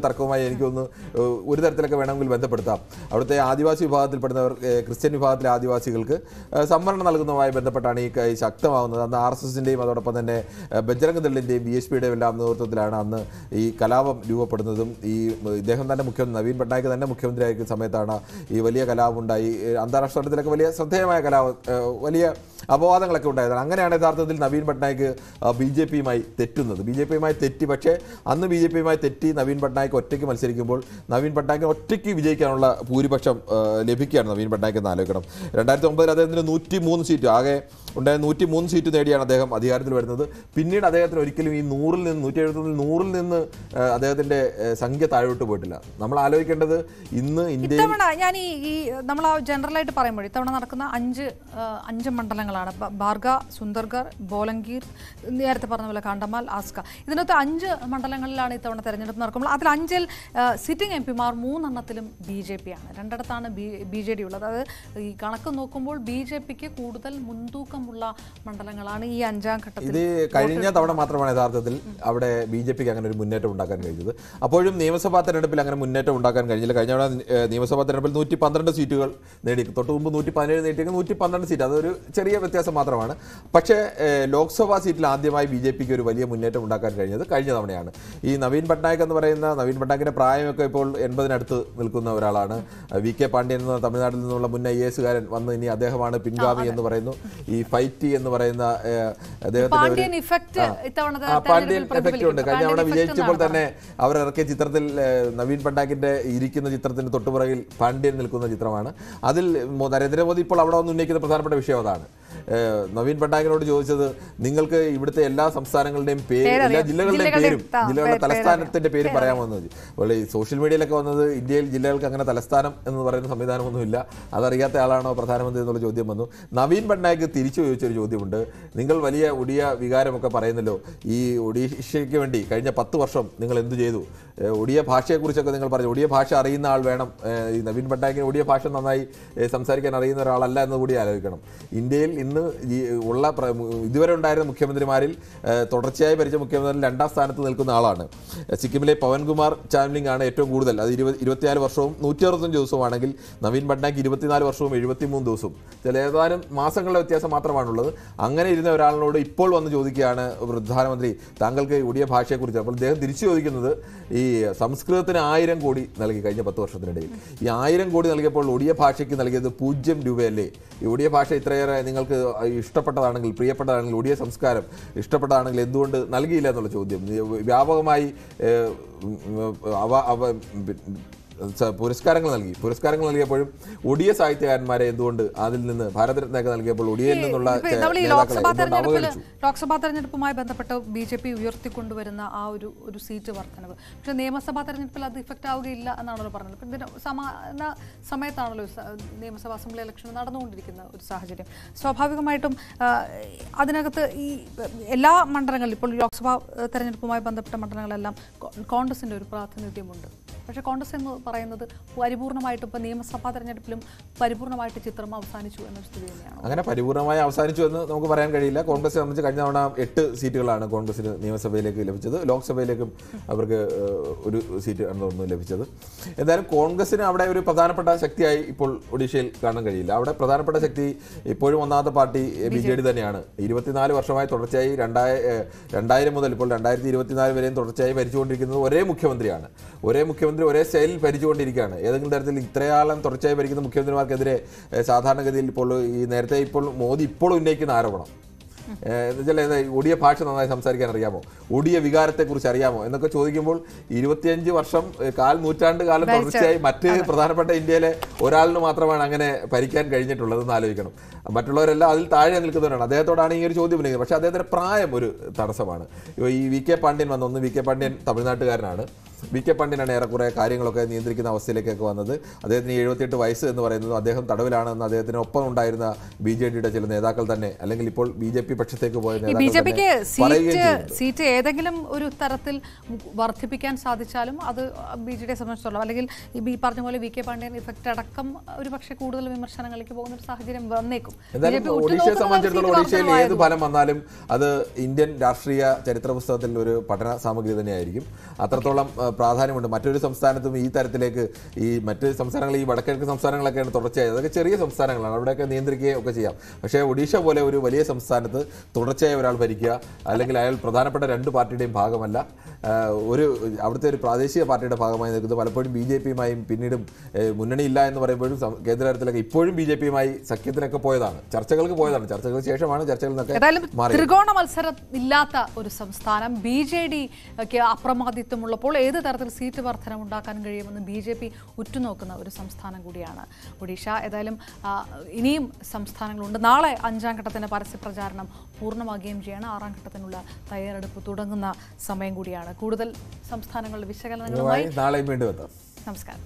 എനിക്കൊന്ന് ഏഹ്, ഒരു തരത്തിലൊക്കെ വേണമെങ്കിൽ ബന്ധപ്പെടുത്താം അവിടുത്തെ ആദിവാസി വിഭാഗത്തിൽപ്പെടുന്നവർ ഏഹ്, ക്രിസ്ത്യൻ വിഭാഗത്തിലെ ആദിവാസികൾക്ക് ഏഹ്, സംവരണം നൽകുന്നതുമായി ബന്ധപ്പെട്ടാണ് ഈ ക- ഈ ശക്തമാവുന്നത് അന്ന് ആർ എസ് എസിൻ്റെയും അതോടൊപ്പം തന്നെ ഏഹ്, ബജ്രംഗ് ദളിൻ്റെയും ബി എസ് പിയുടെയും എല്ലാം നേതൃത്വത്തിലാണ് അന്ന് ഈ കലാപം രൂപപ്പെടുന്നതും ഈ ഉം, ഇദ്ദേഹം തന്നെ മുഖ്യമന്ത്രി നവീൻ പട്നായിക് തന്നെ മുഖ്യമന്ത്രിയായിരിക്കുന്ന സമയത്താണ് ഈ വലിയ കലാപം ഉണ്ടായി ഏഹ്, അന്താരാഷ്ട്ര തലത്തിലൊക്കെ വലിയ ശ്രദ്ധേയമായ കലാപം ഏഹ്, വലിയ അപവാദങ്ങളൊക്കെ ഉണ്ടായതാണ് അങ്ങനെയാണ് യഥാർത്ഥത്തിൽ നവീൻ പട്നായിക് ബി ജെ പിയുമായി തെറ്റുന്നത് ബി ജെ പിയുമായി തെറ്റി പക്ഷേ അന്ന് ബി ജെ പിയുമായി തെറ്റി നവീൻ പട്നായിക് ഒറ്റയ്ക്ക് മത്സരിക്കുമ്പോൾ നവീൻ പട്നായിക്കിന് ഒറ്റയ്ക്ക് വിജയിക്കാനുള്ള ഭൂരിപക്ഷം ആ, ലഭിക്കുകയാണ് നവീൻ പട്നായിക് എന്ന് ആലോചിക്കണം രണ്ടായിരത്തി ഒമ്പതിൽ അദ്ദേഹത്തിന് നൂറ്റി മൂന്ന് സീറ്റ് ആകെ ഉണ്ടായ നൂറ്റി മൂന്ന് സീറ്റ് നേടിയാണ് അദ്ദേഹം അധികാരത്തിൽ വരുന്നത് പിന്നീട് അദ്ദേഹത്തിന് ഒരിക്കലും ഈ നൂറിൽ നിന്ന് നൂറ്റി എഴുപത്തൊന്നിൽ നൂറിൽ നിന്ന് ആ, അദ്ദേഹത്തിന്റെ ആ, സംഖ്യ താഴോട്ട് പോയിട്ടില്ല നമ്മൾ ആലോചിക്കേണ്ടത് ഇന്ന് ഇന്ത്യയിൽ ഇത്തവണ ഞാൻ ഈ ഈ നമ്മൾ ആ ജനറലായിട്ട് പറയുമ്പോൾ ഇത്തവണ നടക്കുന്ന അഞ്ച് ആ, അഞ്ച് മണ്ഡലങ്ങളാണ് ബ- ബാർഗ സുന്ദർഗർ ബോലങ്കീർ നേരത്തെ പറഞ്ഞ പോലെ കണ്ടമാൽ ആസ്ക ഇതിനകത്ത് അഞ്ച് മണ്ഡലങ്ങളിലാണ് ഇത്തവണ തെരഞ്ഞെടുപ്പ് നടക്കുമ്പോൾ അതിൽ അഞ്ചിൽ സിറ്റിംഗ് എം പിമാർ മൂന്നെണ്ണത്തിലും ബി ജെ പി ആണ് രണ്ടിടത്താണ് ബി ബി ജെ ഡി ഉള്ളത് അത് ഈ കണക്ക് നോക്കുമ്പോൾ ബി ജെ പിക്ക് കൂടുതൽ മുൻതൂക്കമുള്ള മണ്ഡലങ്ങളാണ് ഈ അഞ്ചാം ഘട്ടത്തിൽ ഇത് കഴിഞ്ഞ തവണ മാത്രമാണ് യഥാർത്ഥത്തിൽ അവിടെ ബി ജെ പിക്ക് അങ്ങനെ ഒരു മുന്നേറ്റം ഉണ്ടാക്കാൻ കഴിഞ്ഞത് അപ്പോഴും നിയമസഭാ തെരഞ്ഞെടുപ്പിൽ അങ്ങനെ മുന്നേറ്റം ഉണ്ടാക്കാൻ കഴിഞ്ഞില്ല കഴിഞ്ഞ തവണ ഏഹ്, നിയമസഭാ തെരഞ്ഞെടുപ്പിൽ നൂറ്റി പന്ത്രണ്ട് സീറ്റുകൾ നേടി തൊട്ട് മുമ്പ് നൂറ്റി പതിനേഴ് നേടിയെങ്കിൽ നൂറ്റി പന്ത്രണ്ട് സീറ്റ് അതൊരു ചെറിയ വ്യത്യാസം മാത്രമാണ് പക്ഷേ ഏഹ്, ലോക്സഭാ സീറ്റിൽ ആദ്യമായി ബി ജെ പിക്ക് ഒരു വലിയ മുന്നേറ്റം ഉണ്ടാക്കാൻ കഴിഞ്ഞത് കഴിഞ്ഞ തവണയാണ് ഈ നവീൻ പട്നായക് എന്ന് പറയുന്ന നവീൻ പട്നായകിന്റെ പ്രായമൊക്കെ ഇപ്പോൾ എൺപതിനടുത്ത് നിൽക്കുന്ന ഒരാളാണ് വി കെ പാണ്ഡ്യൻ എന്ന തമിഴ്നാട്ടിൽ നിന്നുള്ള മുൻ ഐ എസുകാരൻ വന്ന് ഇനി അദ്ദേഹമാണ് പിൻഗാമി എന്ന് പറയുന്നു ഈ ഫൈറ്റി എന്ന് പറയുന്ന ഏഹ്, അദ്ദേഹത്തിന്റെ പാണ്ഡ്യൻ ഒരു ഇഫക്റ്റ് ആ. ഇത്തവണത്തെ ആ, പാണ്ഡ്യൻ തെരഞ്ഞെടുപ്പിൽ എഫക്റ്റ് ഉണ്ട് കഴിഞ്ഞ തവണ പാണ്ഡ്യൻ effect വിജയിച്ചപ്പോൾ എന്നാണ് തന്നെ അവർ ഇറക്കിയ ചിത്രത്തിൽ ഏഹ്, നവീൻ പണ്ടാക്കിന്റെ ഇരിക്കുന്ന ചിത്രത്തിന്റെ തൊട്ടുപുറകിൽ പാണ്ഡ്യൻ നിൽക്കുന്ന ചിത്രമാണ് അതിൽ മോ- നരേന്ദ്രമോദി ഇപ്പോൾ അവിടെ വന്ന് ഉന്നയിക്കുന്ന പ്രധാനപ്പെട്ട വിഷയം അതാണ് ഏഹ്, നവീൻ പണ്ടാക്കിനോട് ചോദിച്ചത് നിങ്ങൾക്ക് ഇവിടുത്തെ എല്ലാ സംസ്ഥാനങ്ങളുടെയും പേര് എല്ലാ പേരറിയാം. ജില്ലകളുടെയും ജില്ലകളുടെയും പേരും ത- ജില്ലകളുടെ പേര് തലസ്ഥാനത്തിന്റെ പേര് പേരറിയാം. പറയാമെന്ന് ചോദിച്ചു അപ്പോൾ ഈ സോഷ്യൽ മീഡിയയിലൊക്കെ വന്നത് ഇന്ത്യയിൽ ജില്ലകൾക്ക് അങ്ങനെ തലസ്ഥാനം എന്ന് പറയുന്ന സംവിധാനമൊന്നുമില്ല അതറിയാത്ത ആളാണോ പ്രധാനമന്ത്രി എന്നുള്ള ചോദ്യം വന്നു നവീൻ പട്നായക് തിരിച്ചു ചോദിച്ചൊരു ചോദ്യമുണ്ട് നിങ്ങൾ വലിയ ഒഡിയ വികാരമൊക്കെ പറയുന്നല്ലോ ഈ ഒഡീഷയ്ക്ക് വേണ്ടി കഴിഞ്ഞ പത്ത് വർഷം നിങ്ങൾ എന്ത് ചെയ്തു ഏഹ് ഒഡിയ ഭാഷയെക്കുറിച്ചൊക്കെ നിങ്ങൾ പറഞ്ഞു ഒഡിയ ഭാഷ അറിയുന്ന ആൾ വേണം ഏഹ് ഈ നവീൻ പട്നായകിന് ഒഡിയ ഭാഷ നന്നായി ഏഹ് സംസാരിക്കാൻ അറിയുന്ന ഒരാളല്ല എന്ന് കൂടി ആലോചിക്കണം ഇന്ത്യയിൽ ഇന്ന് ഈ ഉള്ള പ്ര- ഇതുവരെ ഉണ്ടായിരുന്ന മുഖ്യമന്ത്രിമാരിൽ ഏഹ് തുടർച്ചയായി ഭരിച്ച മുഖ്യമന്ത്രി രണ്ടാം സ്ഥാനത്ത് നിൽക്കുന്ന ആളാണ് സിക്കിമിലെ പവൻകുമാർ ചാംലിംഗ് ആണ് ഏറ്റവും കൂടുതൽ അത് ഇരുപത് ഇരുപത്തിനാല് വർഷവും നൂറ്റി അറുപത്തഞ്ച് ദിവസവുമാണെങ്കിൽ നവീൻ പട്നായിക് ഇരുപത്തിനാല് വർഷവും എഴുപത്തിമൂന്ന് ദിവസവും ചില ഏതാനും മാസങ്ങളുടെ വ്യത്യാസം മാത്രമാണുള്ളത് അങ്ങനെ ഇരുന്ന ഒരാളിനോട് ഇപ്പോൾ വന്ന് ചോദിക്കുകയാണ് പ്രധാനമന്ത്രി താങ്കൾക്ക് ഒഡിയ ഭാഷയെക്കുറിച്ച് അപ്പോൾ അദ്ദേഹം തിരിച്ചു ചോദിക്കുന്നത് ഈ സംസ്കൃതത്തിന് ആയിരം കോടി നൽകി കഴിഞ്ഞ പത്ത് വർഷത്തിനിടയിൽ ഈ ആയിരം കോടി നൽകിയപ്പോൾ ഒഡിയ ഭാഷയ്ക്ക് നൽകിയത് പൂജ്യം രൂപയല്ലേ ഈ ഒഡിയ ഭാഷ ഇത്രയേറെ നിങ്ങൾക്ക് ഇഷ്ടപ്പെട്ടതാണെങ്കിൽ പ്രിയപ്പെട്ടതാണെങ്കിൽ ഒഡിയ സംസ്കാരം ഇഷ്ടപ്പെട്ടതാണെങ്കിൽ എന്തുകൊണ്ട് നൽകിയില്ല എന്നുള്ള ചോദ്യം ഈ വ്യാപകമായി ഏഹ്, ഉം, ഉം, അവ അവ സ- പുരസ്കാരങ്ങൾ നൽകി പുരസ്കാരങ്ങൾ നൽകിയപ്പോഴും ഒഡിയ സാഹിത്യകാരന്മാരെ എന്തുകൊണ്ട് അതിൽ നിന്ന് ഭാരതരത്നയൊക്കെ നൽകിയപ്പോൾ ഒഡിയയിൽ നിന്നുള്ള ഇപ്പൊ ചെ- നമ്മൾ ഈ നേതാക്കളെ ലോക്സഭാ എന്തുകൊണ്ട് തെരഞ്ഞെടുപ്പിൽ അവഗണിച്ചു ലോക്സഭാ തെരഞ്ഞെടുപ്പുമായി ബന്ധപ്പെട്ട് ബി ജെ പി ഉയർത്തിക്കൊണ്ടുവരുന്ന ആ ഒരു ഒരു സീറ്റ് വർധനവ് പക്ഷെ നിയമസഭാ തെരഞ്ഞെടുപ്പിൽ അത് ഇഫക്റ്റ് ആവുകയില്ല എന്നാണല്ലോ പറഞ്ഞത് ഇപ്പം ഇതിന് സമാന സമയത്താണല്ലോ സ- നിയമസഭാ അസംബ്ലി ഇലക്ഷൻ നടന്നുകൊണ്ടിരിക്കുന്ന ഒരു സാഹചര്യം സ്വാഭാവികമായിട്ടും ആ, അതിനകത്ത് ഈ എല്ലാ മണ്ഡലങ്ങളിലും ഇപ്പോൾ ലോക്സഭാ ഏഹ്, തെരഞ്ഞെടുപ്പുമായി ബന്ധപ്പെട്ട മണ്ഡലങ്ങളെല്ലാം കോ- കോൺഗ്രസിന്റെ ഒരു പ്രാതിനിധ്യമുണ്ട് പക്ഷേ കോൺഗ്രസ് എന്ന് പറയുന്നത് പരിപൂർണമായിട്ടും ഇപ്പോൾ നിയമസഭാ തെരഞ്ഞെടുപ്പിലും പരിപൂർണമായിട്ട് ചിത്രം അവസാനിച്ചു എന്നൊരു സ്ഥിതി തന്നെയാണ് അങ്ങനെ പരിപൂർണമായി അവസാനിച്ചു എന്ന് നമുക്ക് പറയാൻ കഴിയില്ല കോൺഗ്രസ് സംബന്ധിച്ച് കഴിഞ്ഞ തവണ എട്ട് സീറ്റുകളാണ് കോൺഗ്രസിന് നിയമസഭയിലേക്ക് ലഭിച്ചത് ലോക്സഭയിലേക്കും അവർക്ക് ഏഹ്, ഒരു സീറ്റ് ആണ് തോന്നുന്നു ലഭിച്ചത് എന്തായാലും കോൺഗ്രസിന് അവിടെ ഒരു പ്രധാനപ്പെട്ട ശക്തിയായി ഇപ്പോൾ ഒഡീഷയിൽ കാണാൻ കഴിയില്ല അവിടെ പ്രധാനപ്പെട്ട ശക്തി ഇപ്പോഴും ഒന്നാമത്തെ പാർട്ടി ബി ജെ ഡി തന്നെയാണ് ഇരുപത്തിനാല് വർഷമായി തുടർച്ചയായി രണ്ടായ ഏഹ്, രണ്ടായിരം മുതൽ ഇപ്പോൾ രണ്ടായിരത്തി ഇരുപത്തിനാല് വരെയും തുടർച്ചയായി ഭരിച്ചുകൊണ്ടിരിക്കുന്നത് ഒരേ മുഖ്യമന്ത്രിയാണ് ഒരേ മുഖ്യമന്ത്രി ഒരേ സ്റ്റൈലിൽ ഭരിച്ചുകൊണ്ടിരിക്കുകയാണ് ഏതെങ്കിലും തരത്തിൽ ഇത്രയാളം തുടർച്ചയായി ഭരിക്കുന്ന മുഖ്യമന്ത്രിമാർക്കെതിരെ ഏഹ്, സാധാരണഗതിയിൽ ഇപ്പോൾ ഈ നേരത്തെ ഇപ്പോൾ മോദി ഇപ്പോൾ ഉന്നയിക്കുന്ന ആരോപണം ഏഹ്, എന്നുവെച്ചാൽ ഏതാ, ഒഡിയ ഭാഷ നന്നായി സംസാരിക്കാൻ അറിയാമോ ഒഡിയ വികാരത്തെക്കുറിച്ച് അറിയാമോ എന്നൊക്കെ ചോദിക്കുമ്പോൾ ഇരുപത്തിയഞ്ച് വർഷം ഏഹ്, കാൽ നൂറ്റാണ്ട് കാലം ഭരിച്ച- തുടർച്ചയായി മറ്റ് പ്രധാനപ്പെട്ട ഇന്ത്യയിലെ ഒരാളിന് മാത്രമാണ് അങ്ങനെ ഭരിക്കാൻ കഴിഞ്ഞിട്ടുള്ളതെന്ന് ആലോചിക്കണം മറ്റുള്ളവരെല്ലാം അതിൽ താഴെ നിൽക്കുന്നവരാണ് അദ്ദേഹത്തോടാണ് ഈ ഒരു ചോദ്യം ഉന്നയിക്കുന്നത് പക്ഷേ അദ്ദേഹത്തിന്റെ പ്രായം ഒരു തടസ്സമാണ് ഇപ്പൊ ഈ വി കെ പാണ്ഡ്യൻ വന്ന ഒന്ന് വി കെ പാണ്ഡ്യൻ തമിഴ്നാട്ടുകാരനാണ് വി കെ പാണ്ഡ്യനാണ് ഏറെക്കുറെ കാര്യങ്ങളൊക്കെ നിയന്ത്രിക്കുന്ന അവസ്ഥയിലേക്കൊക്കെ വന്നത് അദ്ദേഹത്തിന് എഴുപത്തിയെട്ട് വയസ്സ് എന്ന് പറയുന്നത് അദ്ദേഹം തടവിലാണെന്ന് അദ്ദേഹത്തിന് ഒപ്പം ഉണ്ടായിരുന്ന ബി ജെ ഡിയുടെ ചില നേതാക്കൾ തന്നെ അല്ലെങ്കിൽ ഇപ്പോൾ ബി ജെ പി പക്ഷത്തേക്ക് പോയ ഈ ബി നേതാക്കൾ ജെ തന്നെ പിക്ക് പറയുകയും സീറ്റ് ചെയ്യുന്നുണ്ട് സീറ്റ് ഏതെങ്കിലും ഒരു തരത്തിൽ വർദ്ധിപ്പിക്കാൻ സാധിച്ചാലും അത് ബി ജെ ഡിയെ സംബന്ധിച്ചിടത്തോളം അല്ലെങ്കിൽ ഈ ബി പറഞ്ഞ പോലെ വി കെ പാണ്ഡ്യൻ ഇഫക്റ്റ് അടക്കം ഒരു പക്ഷേ കൂടുതൽ വിമർശനങ്ങളിലേക്ക് പോകുന്ന ഒരു സാഹചര്യം വന്നേക്കും എന്തായാലും BJP ഒഡീഷയെ ഉറ്റുനോക്കുന്നത് സംബന്ധിച്ചിടത്തോളം സീറ്റ് ഒഡീഷയിൽ ഏത് വർദ്ധനവായതുകൊണ്ട്. ഫലം വന്നാലും അത് ഇന്ത്യൻ രാഷ്ട്രീയ ചരിത്ര പുസ്തകത്തിൽ ഒരു പഠന സാമഗ്രി തന്നെയായിരിക്കും അത്രത്തോളം ആ, പ്രാധാന്യമുണ്ട് മറ്റൊരു സംസ്ഥാനത്തും ഈ തരത്തിലേക്ക് ഈ മറ്റ് സംസ്ഥാനങ്ങൾ ഈ വടക്കിഴക്ക് സംസ്ഥാനങ്ങളൊക്കെയാണ് തുടർച്ചയായി അതൊക്കെ ചെറിയ സംസ്ഥാനങ്ങളാണ് അവിടെയൊക്കെ നിയന്ത്രിക്കുകയും ഒക്കെ ചെയ്യാം പക്ഷേ ഒഡീഷ പോലെ ഒരു വലിയ സംസ്ഥാനത്ത് തുടർച്ചയായി ഒരാൾ ഭരിക്കുക അല്ലെങ്കിൽ അയാൾ പ്രധാനപ്പെട്ട രണ്ട് പാർട്ടിയുടെയും ഭാഗമല്ല ആ, ഒരു അവിടുത്തെ ഒരു പ്രാദേശിക പാർട്ടിയുടെ ഭാഗമായി നിൽക്കുന്നത് പലപ്പോഴും ബി ജെ പിയുമായും പിന്നീടും ഏഹ്, മുന്നണിയില്ല എന്ന് പറയുമ്പോഴും സം- കേന്ദ്ര തലത്തിലൊക്കെ ഇപ്പോഴും ബി ജെ പിയുമായി സഖ്യത്തിനൊക്കെ പോയതാണ് ചർച്ചകൾക്ക് പോയതാണ് ചർച്ചകൾക്ക് ശേഷമാണ് ചർച്ചകളിൽ ഏതായാലും നിന്നൊക്കെ മാറി ത്രികോണ മത്സരം ഇല്ലാത്ത ഒരു സംസ്ഥാനം ബി ജെ ഡിക്ക് അപ്രമാദിത്വമുള്ളപ്പോൾ ഏത് തരത്തിൽ സീറ്റ് വർധനം ഉണ്ടാക്കാൻ കഴിയുമെന്ന് ബി ജെ പി ഉറ്റുനോക്കുന്ന ഒരു സംസ്ഥാനം കൂടിയാണ് ഒഡീഷ ഏതായാലും ആ, ഇനിയും സംസ്ഥാനങ്ങളുണ്ട് നാളെ അഞ്ചാം ഘട്ടത്തിന്റെ പരസ്യ പ്രചാരണം പൂർണ്ണമാകുകയും ചെയ്യാണ് ആറാം ഘട്ടത്തിനുള്ള തയ്യാറെടുപ്പ് തുടങ്ങുന്ന സമയം കൂടിയാണ് കൂടുതൽ സംസ്ഥാനങ്ങളുടെ വിശകലനങ്ങളുമായി നാളെയും വീണ്ടും എത്താം നമസ്കാരം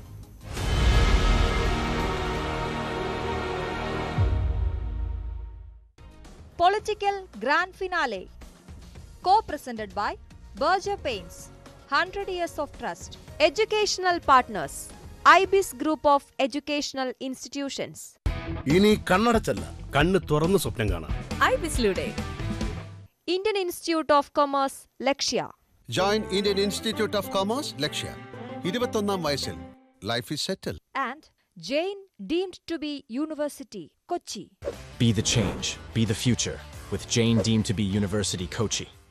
Political Grand Finale. Co presented by Berger Paints. 100 Years of Trust. Educational Partners. IBIS Group of Educational Institutions. ഇനി കണ്ണടച്ചല്ല കണ്ണ് തുറന്ന് സ്വപ്നം കാണാം ഐബിസിലൂടെ Indian Institute of Commerce, Lakshya. Join Indian institute of commerce Lakshya ഇരുപത്തൊന്നാം വയസ്സിൽ life is settle And Jain deemed to be University, Kochi. Be the change. Be the future with Jane deemed to be University Kochi.